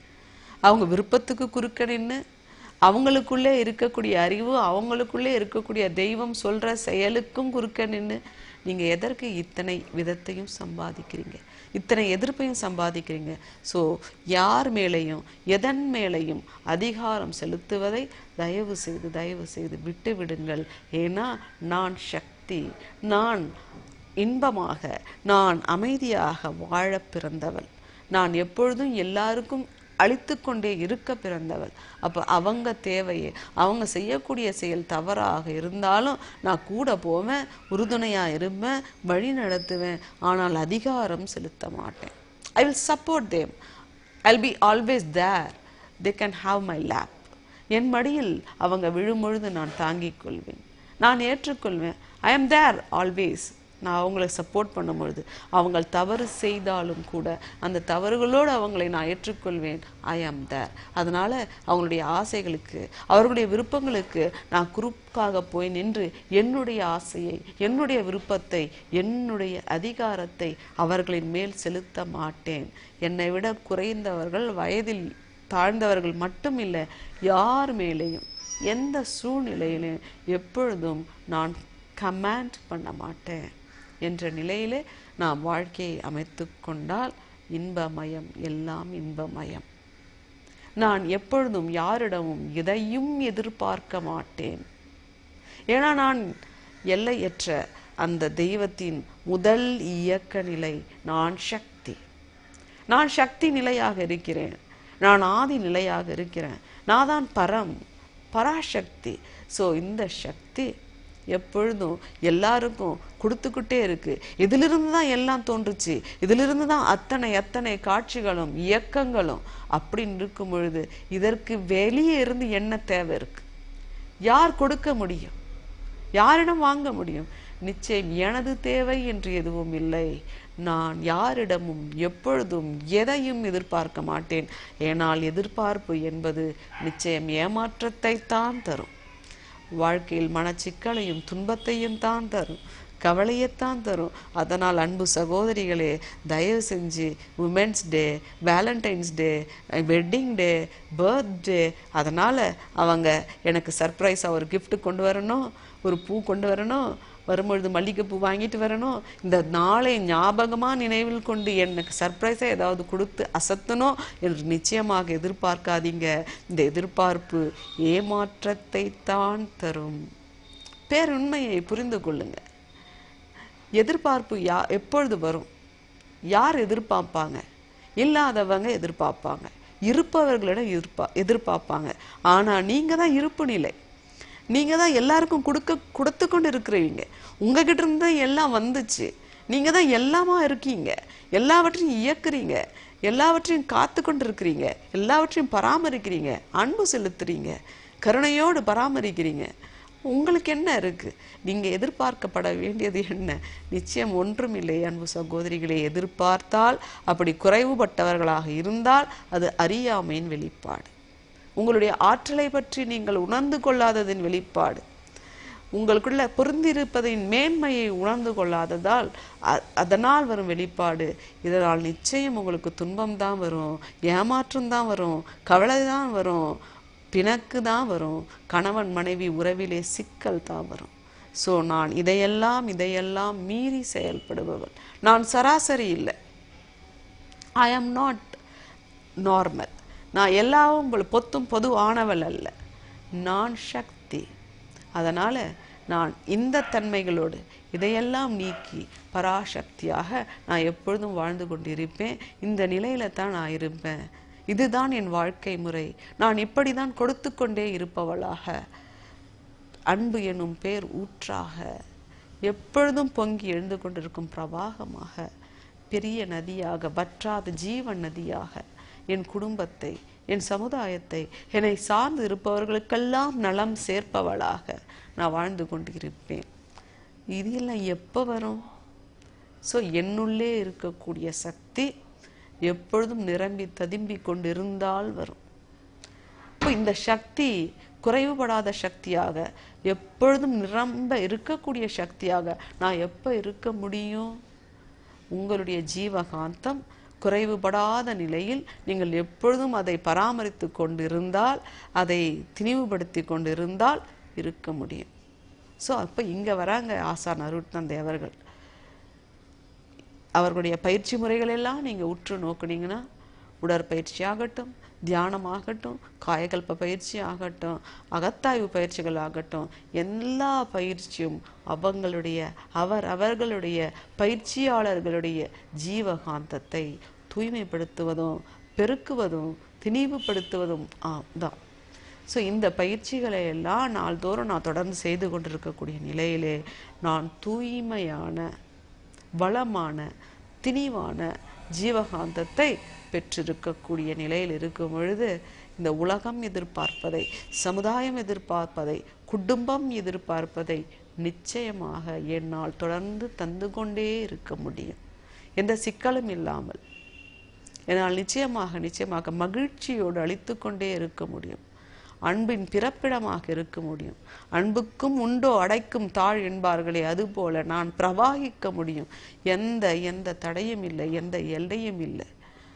அவங்க விருப்பத்துக்கு குறுக்க நின்னு அவங்களுக்குள்ளே இருக்கக்கூடிய அறிவு அவங்களுக்குள்ளே இருக்கக்கூடிய தெய்வம் சொல்ற செயலுக்கும் குறுக்க நின்னு நீங்க எதற்கு இத்தனை விதத்தையும் சம்பாதிக்கிறீங்க இத்தனை எதிர்ப்பையும் சம்பாதிக்கிறீங்க ஸோ யார் மேலேயும் எதன் மேலேயும் அதிகாரம் செலுத்துவதை தயவு செய்து தயவு செய்து விட்டு விடுங்கள் ஏன்னா நான் சக்தி நான் இன்பமாக நான் அமைதியாக வாழ பிறந்தவள் நான் எப்பொழுதும் எல்லாருக்கும் அழித்து கொண்டே இருக்க பிறந்தவள் அப்ப அவங்க தேவையை அவங்க செய்யக்கூடிய செயல் தவறாக இருந்தாலும் நான் கூட போவேன் உறுதுணையா இருப்பேன் வழி நடத்துவேன் ஆனால் அதிகாரம் செலுத்த மாட்டேன் I will support them I be always there they can have my lap என் மடியில் அவங்க விழும்பொழுது நான் தாங்கிக் கொள்வேன் நான் ஏற்றுக்கொள்வேன் ஐ am தேர் ஆல்வேஸ் நான் அவங்களை சப்போர்ட் பண்ணும்பொழுது அவங்க தவறு செய்தாலும் கூட அந்த தவறுகளோடு அவங்களை நான் ஏற்றுக்கொள்வேன் ஐ am தேர் அதனால அவங்களுடைய ஆசைகளுக்கு அவர்களுடைய விருப்பங்களுக்கு நான் குறுக்காக போய் நின்று என்னுடைய ஆசையை என்னுடைய விருப்பத்தை என்னுடைய அதிகாரத்தை அவர்களின் மேல் செலுத்த மாட்டேன் என்னை விட குறைந்தவர்கள் வயதில் தாழ்ந்தவர்கள் மட்டும் இல்லை யார் மேலேயும் எந்த சூழ்நிலையிலும் எப்பொழுதும் நான் கமாண்ட் பண்ண மாட்டேன் என்ற நிலையிலே நாம் வாழ்க்கையை அமைத்து கொண்டால் இன்பமயம் எல்லாம் இன்பமயம் நான் எப்பொழுதும் யாரிடமும் எதையும் எதிர்பார்க்க மாட்டேன் ஏன்னா நான் எல்லையற்ற அந்த தெய்வத்தின் முதல் இயக்க நிலை நான் சக்தி நான் சக்தி நிலையாக இருக்கிறேன் நான் ஆதி நிலையாக இருக்கிறேன் நான் தான் பரம் பராசக்தி ஸோ இந்த சக்தி எப்பொழுதும் எல்லாருக்கும் கொடுத்துக்கிட்டே இருக்கு இதிலிருந்து தான் எல்லாம் தோன்றுச்சு இதிலிருந்து தான் அத்தனை அத்தனை காட்சிகளும் இயக்கங்களும் அப்படின்னு இருக்கும் பொழுது இதற்கு வெளியே இருந்து என்ன தேவை இருக்கு யார் கொடுக்க முடியும் யாரிடம் வாங்க முடியும் நிச்சயம் எனது தேவை என்று எதுவும் இல்லை நான் யாரிடமும் எப்பொழுதும் எதையும் எதிர்பார்க்க மாட்டேன் ஏனால் எதிர்பார்ப்பு என்பது நிச்சயம் ஏமாற்றத்தை தான் தரும் வாழ்க்கையில் மனச்சிக்கலையும் துன்பத்தையும் தான் தரும் கவலையைத்தான் தரும் அதனால் அன்பு சகோதரிகளே தயவு செஞ்சு Women's Day Valentine's Day wedding day birthday அதனால் அவங்க எனக்கு சர்ப்ரைஸாக ஒரு gift கொண்டு வரணும் ஒரு பூ கொண்டு வரணும் வரும்பொழுது மல்லிகைப்பூ வாங்கிட்டு வரணும் இந்த நாளை ஞாபகமாக நினைவில் கொண்டு எனக்கு சர்ப்ரைஸாக ஏதாவது கொடுத்து அசத்தணும் என்று நிச்சயமாக எதிர்பார்க்காதீங்க இந்த எதிர்பார்ப்பு ஏமாற்றத்தை தான் தரும் பேருண்மையை புரிந்து கொள்ளுங்க எதிர்பார்ப்பு யா எப்பொழுது வரும் யார் எதிர்பார்ப்பாங்க இல்லாதவங்க எதிர்பார்ப்பாங்க இருப்பவர்களிடம் எதிர்பா எதிர்பார்ப்பாங்க ஆனா நீங்க தான் இருப்பு நிலை நீங்க தான் எல்லாருக்கும் கொடுக்க கொடுத்து கொண்டு இருக்கிறீங்க உங்ககிட்ட இருந்து தான் எல்லாம் வந்துச்சு நீங்க தான் எல்லாமா இருக்கீங்க எல்லாவற்றையும் இயக்குறீங்க எல்லாவற்றையும் காத்து கொண்டு இருக்கிறீங்க எல்லாவற்றையும் பராமரிக்கிறீங்க அன்பு செலுத்துறீங்க கருணையோடு பராமரிக்கிறீங்க உங்களுக்கு என்ன இருக்கு நீங்க எதிர்பார்க்கப்பட வேண்டியது என்ன நிச்சயம் ஒன்றும் இல்லை அன்பு சகோதரிகளை எதிர்பார்த்தால் அப்படி குறைவுபட்டவர்களாக இருந்தால் அது அறியாமையின் வெளிப்பாடு உங்களுடைய ஆற்றலை பற்றி நீங்கள் உணர்ந்து கொள்ளாததின் வெளிப்பாடு உங்களுக்குள்ள பொருந்திருப்பதின் மேன்மையை உணர்ந்து கொள்ளாததால் அ- அதனால் வரும் வெளிப்பாடு இதனால் நிச்சயம் உங்களுக்கு துன்பம் தான் வரும் ஏமாற்றம் தான் வரும் கவலை தான் வரும் பிணக்கு தான் வரும் கணவன் மனைவி உறவிலே சிக்கல் தான் வரும் ஸோ நான் இதையெல்லாம் இதையெல்லாம் மீறி செயல்படுபவள் நான் சராசரி இல்லை ஐ ஆம் நாட் நார்மல் நான் எல்லாவும் போல பொத்தும் பொது ஆனவள் அல்ல நான் சக்தி அதனால நான் இந்த தன்மைகளோடு இதையெல்லாம் நீக்கி பராசக்தியாக நான் எப்பொழுதும் வாழ்ந்து கொண்டிருப்பேன் இந்த நிலையில தான் நான் இருப்பேன் இதுதான் என் வாழ்க்கை முறை நான் இப்படிதான் கொடுத்து கொண்டே இருப்பவளாக அன்பு எனும் பேர் ஊற்றாக எப்பொழுதும் பொங்கி எழுந்து கொண்டிருக்கும் பிரவாகமாக பெரிய நதியாக வற்றாத ஜீவன் நதியாக என் குடும்பத்தை என் சமுதாயத்தை என்னை சார்ந்து இருப்பவர்களுக்கெல்லாம் நலம் சேர்ப்பவளாக நான் வாழ்ந்து கொண்டிருப்பேன் இது எல்லாம் எப்போ வரும் ஸோ என்னுள்ளே இருக்கக்கூடிய சக்தி எப்பொழுதும் நிரம்பி ததும்பி கொண்டிருந்தால் வரும் இப்போ இந்த சக்தி குறைவுபடாத சக்தியாக எப்பொழுதும் நிரம்ப இருக்கக்கூடிய சக்தியாக நான் எப்போ இருக்க முடியும் உங்களுடைய ஜீவகாந்தம் குறைவுபடாத நிலையில் நீங்கள் எப்பொழுதும் அதை பராமரித்து கொண்டிருந்தால் அதை திணிவுபடுத்தி கொண்டிருந்தால் இருக்க முடியும் ஸோ அப்போ இங்கே வராங்க ஆசான் அருட்தந்தை அவர்கள் அவர்களுடைய பயிற்சி முறைகள் எல்லாம் நீங்கள் உற்று நோக்குனீங்கன்னா உடற்பயிற்சி ஆகட்டும் தியானம் ஆகட்டும் காயகல்ப பயிற்சி ஆகட்டும் அகத்தாய்வு பயிற்சிகள் ஆகட்டும் எல்லா பயிற்சியும் அவங்களுடைய அவர் அவர்களுடைய பயிற்சியாளர்களுடைய ஜீவகாந்தத்தை தூய்மைப்படுத்துவதும் பெருக்குவதும் திணிவுபடுத்துவதும் ஆ, தான் ஸோ இந்த பயிற்சிகளை எல்லாம் நாள்தோறும் நான் தொடர்ந்து செய்து கொண்டிருக்கக்கூடிய நிலையிலே நான் தூய்மையான வளமான திணிவான ஜீவகாந்தத்தை பெற்றிருக்கக்கூடிய நிலையில் இருக்கும் பொழுது இந்த உலகம் எதிர்பார்ப்பதை சமுதாயம் எதிர்பார்ப்பதை குடும்பம் எதிர்பார்ப்பதை நிச்சயமாக என்னால் தொடர்ந்து தந்து கொண்டே இருக்க முடியும் எந்த சிக்கலும் இல்லாமல் என்னால் நிச்சயமாக நிச்சயமாக மகிழ்ச்சியோடு அளித்து கொண்டே இருக்க முடியும் அன்பின் பிறப்பிடமாக இருக்க முடியும் அன்புக்கும் உண்டோ அடைக்கும் தாழ் என்பார்களே அதுபோல நான் பிரவாகிக்க முடியும் எந்த எந்த தடையும் இல்லை எந்த எல்லையும் இல்லை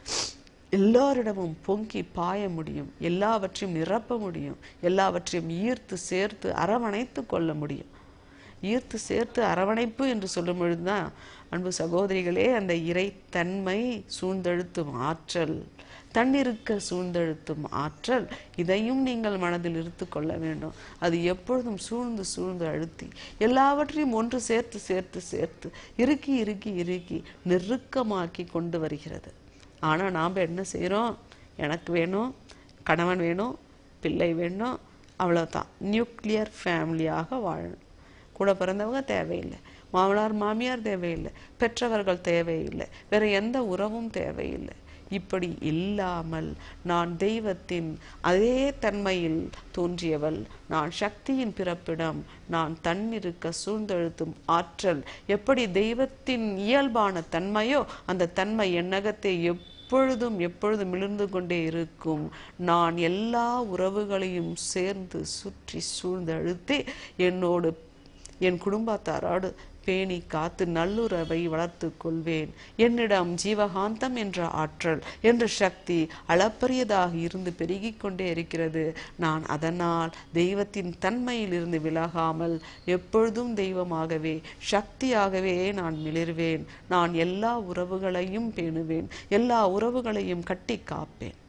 எல்லாரிடமும் பொங்கி பாய முடியும் எல்லாவற்றையும் நிரப்ப முடியும் எல்லாவற்றையும் ஈர்த்து சேர்த்து அரவணைத்து கொள்ள முடியும் ஈர்த்து சேர்த்து அரவணைப்பு என்று சொல்லும் பொழுதுதான் அன்பு சகோதரிகளே அந்த இறைத்தன்மை சூழ்ந்தெழுத்தும் ஆற்றல் தன்னிருக்க சூழ்ந்தெழுத்தும் ஆற்றல் இதையும் நீங்கள் மனதில் இருத்து கொள்ள வேண்டும் அது எப்பொழுதும் சூழ்ந்து சூழ்ந்து அழுத்தி எல்லாவற்றையும் ஒன்று சேர்த்து சேர்த்து சேர்த்து இறுக்கி இறுக்கி இறுக்கி நெருக்கமாக்கி கொண்டு வருகிறது ஆனால் நாம் என்ன செய்கிறோம் எனக்கு வேணும் கணவன் வேணும் பிள்ளை வேணும் அவ்வளோதான் நியூக்ளியர் ஃபேமிலியாக வாழணும் கூட பிறந்தவங்க தேவையில்லை மாமனார் மாமியார் தேவையில்லை பெற்றவர்கள் தேவையில்லை வேற எந்த உறவும் தேவையில்லை இப்படி இல்லாமல் நான் தெய்வத்தின் அதே தன்மையில் தோன்றியவள் நான் சக்தியின் பிறப்பிடம் நான் தன்னிருக்க சூழ்ந்தெழுத்தும் ஆற்றல் எப்படி தெய்வத்தின் இயல்பான தன்மையோ அந்த தன்மை எண்ணகத்தை எப்பொழுதும் எப்பொழுதும் மிளிர்ந்து கொண்டே இருக்கும் நான் எல்லா உறவுகளையும் சேர்ந்து சுற்றி சூழ்ந்து அழுத்தி என்னோடு என் குடும்பத்தாரோடு பேணி காத்து நல்லுறவை வளர்த்து கொள்வேன் என்னிடம் ஜீவகாந்தம் என்ற ஆற்றல் என்ற சக்தி அளப்பரியதாக இருந்து பெருகிக் கொண்டே இருக்கிறது நான் அதனால் தெய்வத்தின் தன்மையில் இருந்து விலகாமல் எப்பொழுதும் தெய்வமாகவே சக்தியாகவே நான் மிளிர்வேன் நான் எல்லா உறவுகளையும் பேணுவேன் எல்லா உறவுகளையும் கட்டி காப்பேன்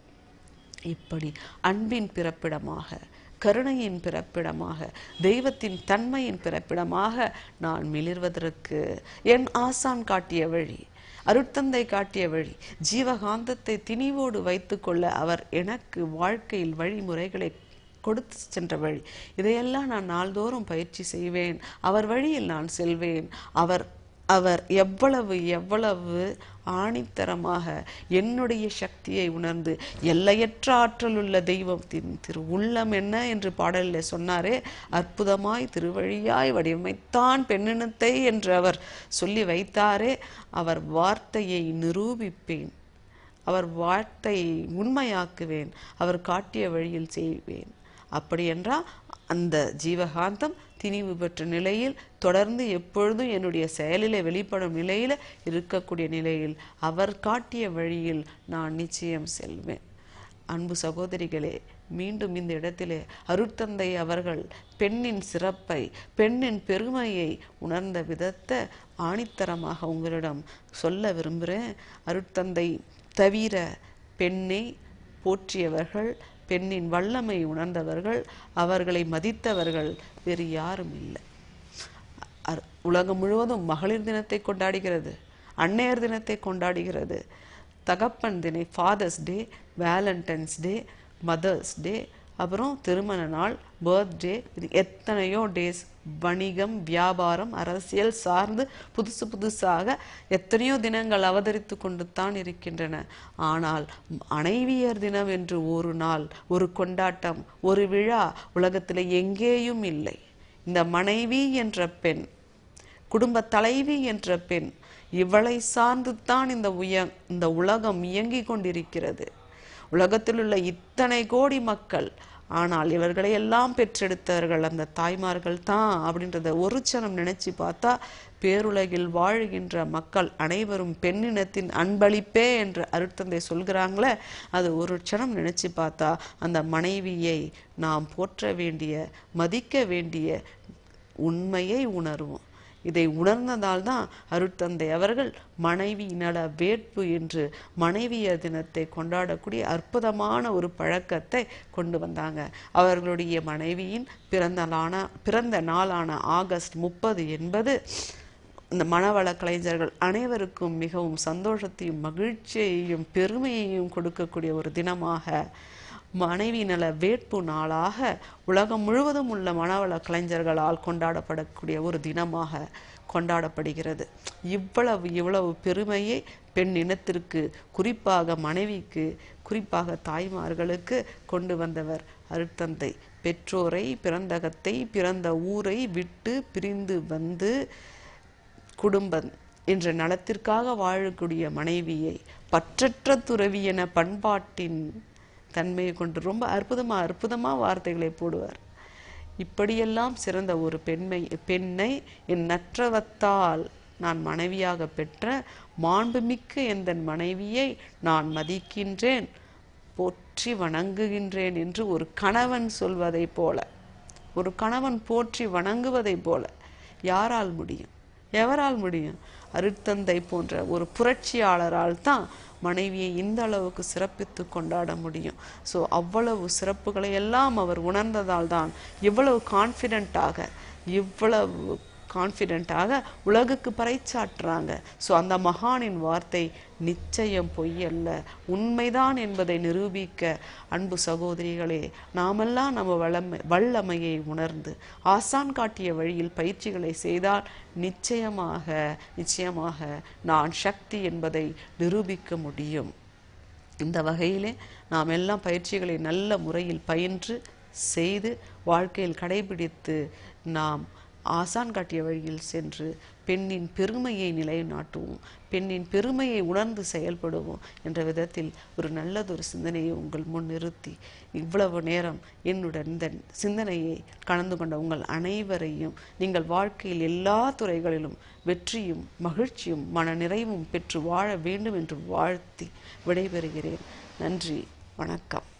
இப்படி அன்பின் பிறப்பிடமாக கருணையின் பிறப்பிடமாக தெய்வத்தின் தன்மையின் பிறப்பிடமாக நான் மிளிர்வதற்கு என் ஆசான் காட்டிய வழி அருட்தந்தை காட்டிய வழி ஜீவகாந்தத்தை திணிவோடு வைத்துக்கொள்ள அவர் எனக்கு வாழ்க்கையில் வழிமுறைகளை கொடுத்து சென்ற வழி இதையெல்லாம் நான் நாள்தோறும் பயிற்சி செய்வேன் அவர் வழியில் நான் செல்வேன் அவர் அவர் எவ்வளவு எவ்வளவு ஆணித்தரமாக என்னுடைய சக்தியை உணர்ந்து எல்லையற்ற ஆற்றலுள்ள தெய்வத்தின் திரு உள்ளம் என்ன என்று பாடலில் சொன்னாரே அற்புதமாய் திருவழியாய் வடிவமைத்தான் பெண்ணினத்தை என்று அவர் சொல்லி வைத்தாரே அவர் வார்த்தையை நிரூபிப்பேன் அவர் வார்த்தையை உண்மையாக்குவேன் அவர் காட்டிய வழியில் செய்வேன் அப்படி என்றால் அந்த ஜீவகாந்தம் திணிவு பெற்ற நிலையில் தொடர்ந்து எப்பொழுதும் என்னுடைய செயலிலே வெளிப்படும் நிலையில் இருக்கக்கூடிய நிலையில் அவர் காட்டிய வழியில் நான் நிச்சயம் செல்வேன் அன்பு சகோதரிகளே மீண்டும் இந்த இடத்திலே அருட்தந்தை அவர்கள் பெண்ணின் சிறப்பை பெண்ணின் பெருமையை உணர்ந்த விதத்தை ஆணித்தரமாக உங்களிடம் சொல்ல விரும்புகிறேன் அருட்தந்தை தவிர பெண்ணை போற்றியவர்கள் பெண்ணின் வல்லமை உணர்ந்தவர்கள் அவர்களை மதித்தவர்கள் வேறு யாரும் இல்லை அர்- உலகம் முழுவதும் மகளிர் தினத்தை கொண்டாடுகிறது அன்னையர் தினத்தை கொண்டாடுகிறது தகப்பன் தினை Father's Day Valentine's Day Mother's Day அப்புறம் திருமண நாள் பர்த்டே இது எத்தனையோ டேஸ் வணிகம் வியாபாரம் அரசியல் சார்ந்து புதுசு புதுசாக எத்தனையோ தினங்கள் அவதரித்து கொண்டு தான் இருக்கின்றன ஆனால் மனைவியர் தினம் என்று ஒரு நாள் ஒரு கொண்டாட்டம் ஒரு விழா உலகத்தில் எங்கேயும் இல்லை இந்த மனைவி என்ற பெண் குடும்ப தலைவி என்ற பெண் இவளை சார்ந்து தான் இந்த உய இந்த உலகம் இயங்கிக் கொண்டிருக்கிறது உலகத்தில் உள்ள இத்தனை கோடி மக்கள் ஆனால் இவர்களை எல்லாம் பெற்றெடுத்தவர்கள் அந்த தாய்மார்கள் தான் அப்படின்றத ஒரு சனம் நினைச்சு பார்த்தா பேருலகில் வாழுகின்ற மக்கள் அனைவரும் பெண்ணினத்தின் அன்பளிப்பே என்று அருட்தந்தை சொல்கிறாங்களே அது ஒரு க்ஷணம் நினைச்சு பார்த்தா அந்த மனைவியை நாம் போற்ற வேண்டிய மதிக்க வேண்டிய உண்மையை உணர்வோம் இதை உணர்ந்ததால் தான் அருட்தந்தை அவர்கள் மனைவி நல வேட்பு என்று மனைவியர் தினத்தை கொண்டாடக்கூடிய அற்புதமான ஒரு பழக்கத்தை கொண்டு வந்தாங்க அவர்களுடைய மனைவியின் பிறந்த நாளான பிறந்த நாளான ஆகஸ்ட் முப்பது என்பது இந்த மனவள கலைஞர்கள் அனைவருக்கும் மிகவும் சந்தோஷத்தையும் மகிழ்ச்சியையும் பெருமையையும் கொடுக்கக்கூடிய ஒரு தினமாக மனைவி நல வேட்பு நாளாக உலகம் முழுவதும் உள்ள மனவள கலைஞர்களால் கொண்டாடப்படக்கூடிய ஒரு தினமாக கொண்டாடப்படுகிறது இவ்வளவு இவ்வளவு பெருமையை பெண் இனத்திற்கு குறிப்பாக மனைவிக்கு குறிப்பாக தாய்மார்களுக்கு கொண்டு வந்தவர் அருட்தந்தை பெற்றோரை பிறந்தகத்தை பிறந்த ஊரை விட்டு பிரிந்து வந்து குடும்பம் என்ற நலத்திற்காக வாழக்கூடிய மனைவியை பற்றற்ற துறவி என பண்பாட்டின் தன்மையை கொண்டு ரொம்ப அற்புதமா அற்புதமா வார்த்தைகளை போடுவார் இப்படியெல்லாம் சிறந்த ஒரு பெண்மை பெண்ணை என் நற்றவத்தால் நான் மனைவியாக பெற்ற மாண்புமிக்க எந்தன் மனைவியை நான் மதிக்கின்றேன் போற்றி வணங்குகின்றேன் என்று ஒரு கணவன் சொல்வதைப் போல ஒரு கணவன் போற்றி வணங்குவதைப் போல யாரால் முடியும் எவரால் முடியும் அருட்தந்தை போன்ற ஒரு புரட்சியாளரால் தான் மனைவியை இந்த அளவுக்கு சிறப்பித்து கொண்டாட முடியும் ஸோ அவ்வளவு சிறப்புகளை எல்லாம் அவர் உணர்ந்ததால் தான் இவ்வளவு கான்ஃபிடென்ட்டாக இவ்வளவு கான்ஃபிடென்ட்டாக உலகுக்கு பறைச்சாற்றுறாங்க ஸோ அந்த மகானின் வார்த்தை நிச்சயம் பொய்யல்ல உண்மைதான் என்பதை நிரூபிக்க அன்பு சகோதரிகளே நாமெல்லாம் நம்ம வளமை வல்லமையை உணர்ந்து ஆசான் காட்டிய வழியில் பயிற்சிகளை செய்தால் நிச்சயமாக நிச்சயமாக நான் சக்தி என்பதை நிரூபிக்க முடியும் இந்த வகையிலே நாம் எல்லாம் பயிற்சிகளை நல்ல முறையில் பயின்று செய்து வாழ்க்கையில் கடைபிடித்து நாம் ஆசான் காட்டிய வழியில் சென்று பெண்ணின் பெருமையை நிலைநாட்டுவோம் பெண்ணின் பெருமையை உணர்ந்து செயல்படுவோம் என்ற விதத்தில் ஒரு நல்லதொரு சிந்தனையை உங்கள் முன் நிறுத்தி இவ்வளவு நேரம் என்னுடன் இந்த சிந்தனையை கலந்து கொண்ட உங்கள் அனைவரையும் நீங்கள் வாழ்க்கையில் எல்லா துறைகளிலும் வெற்றியும் மகிழ்ச்சியும் மன நிறைவும் பெற்று வாழ வேண்டும் என்று வாழ்த்தி விடைபெறுகிறேன் நன்றி வணக்கம்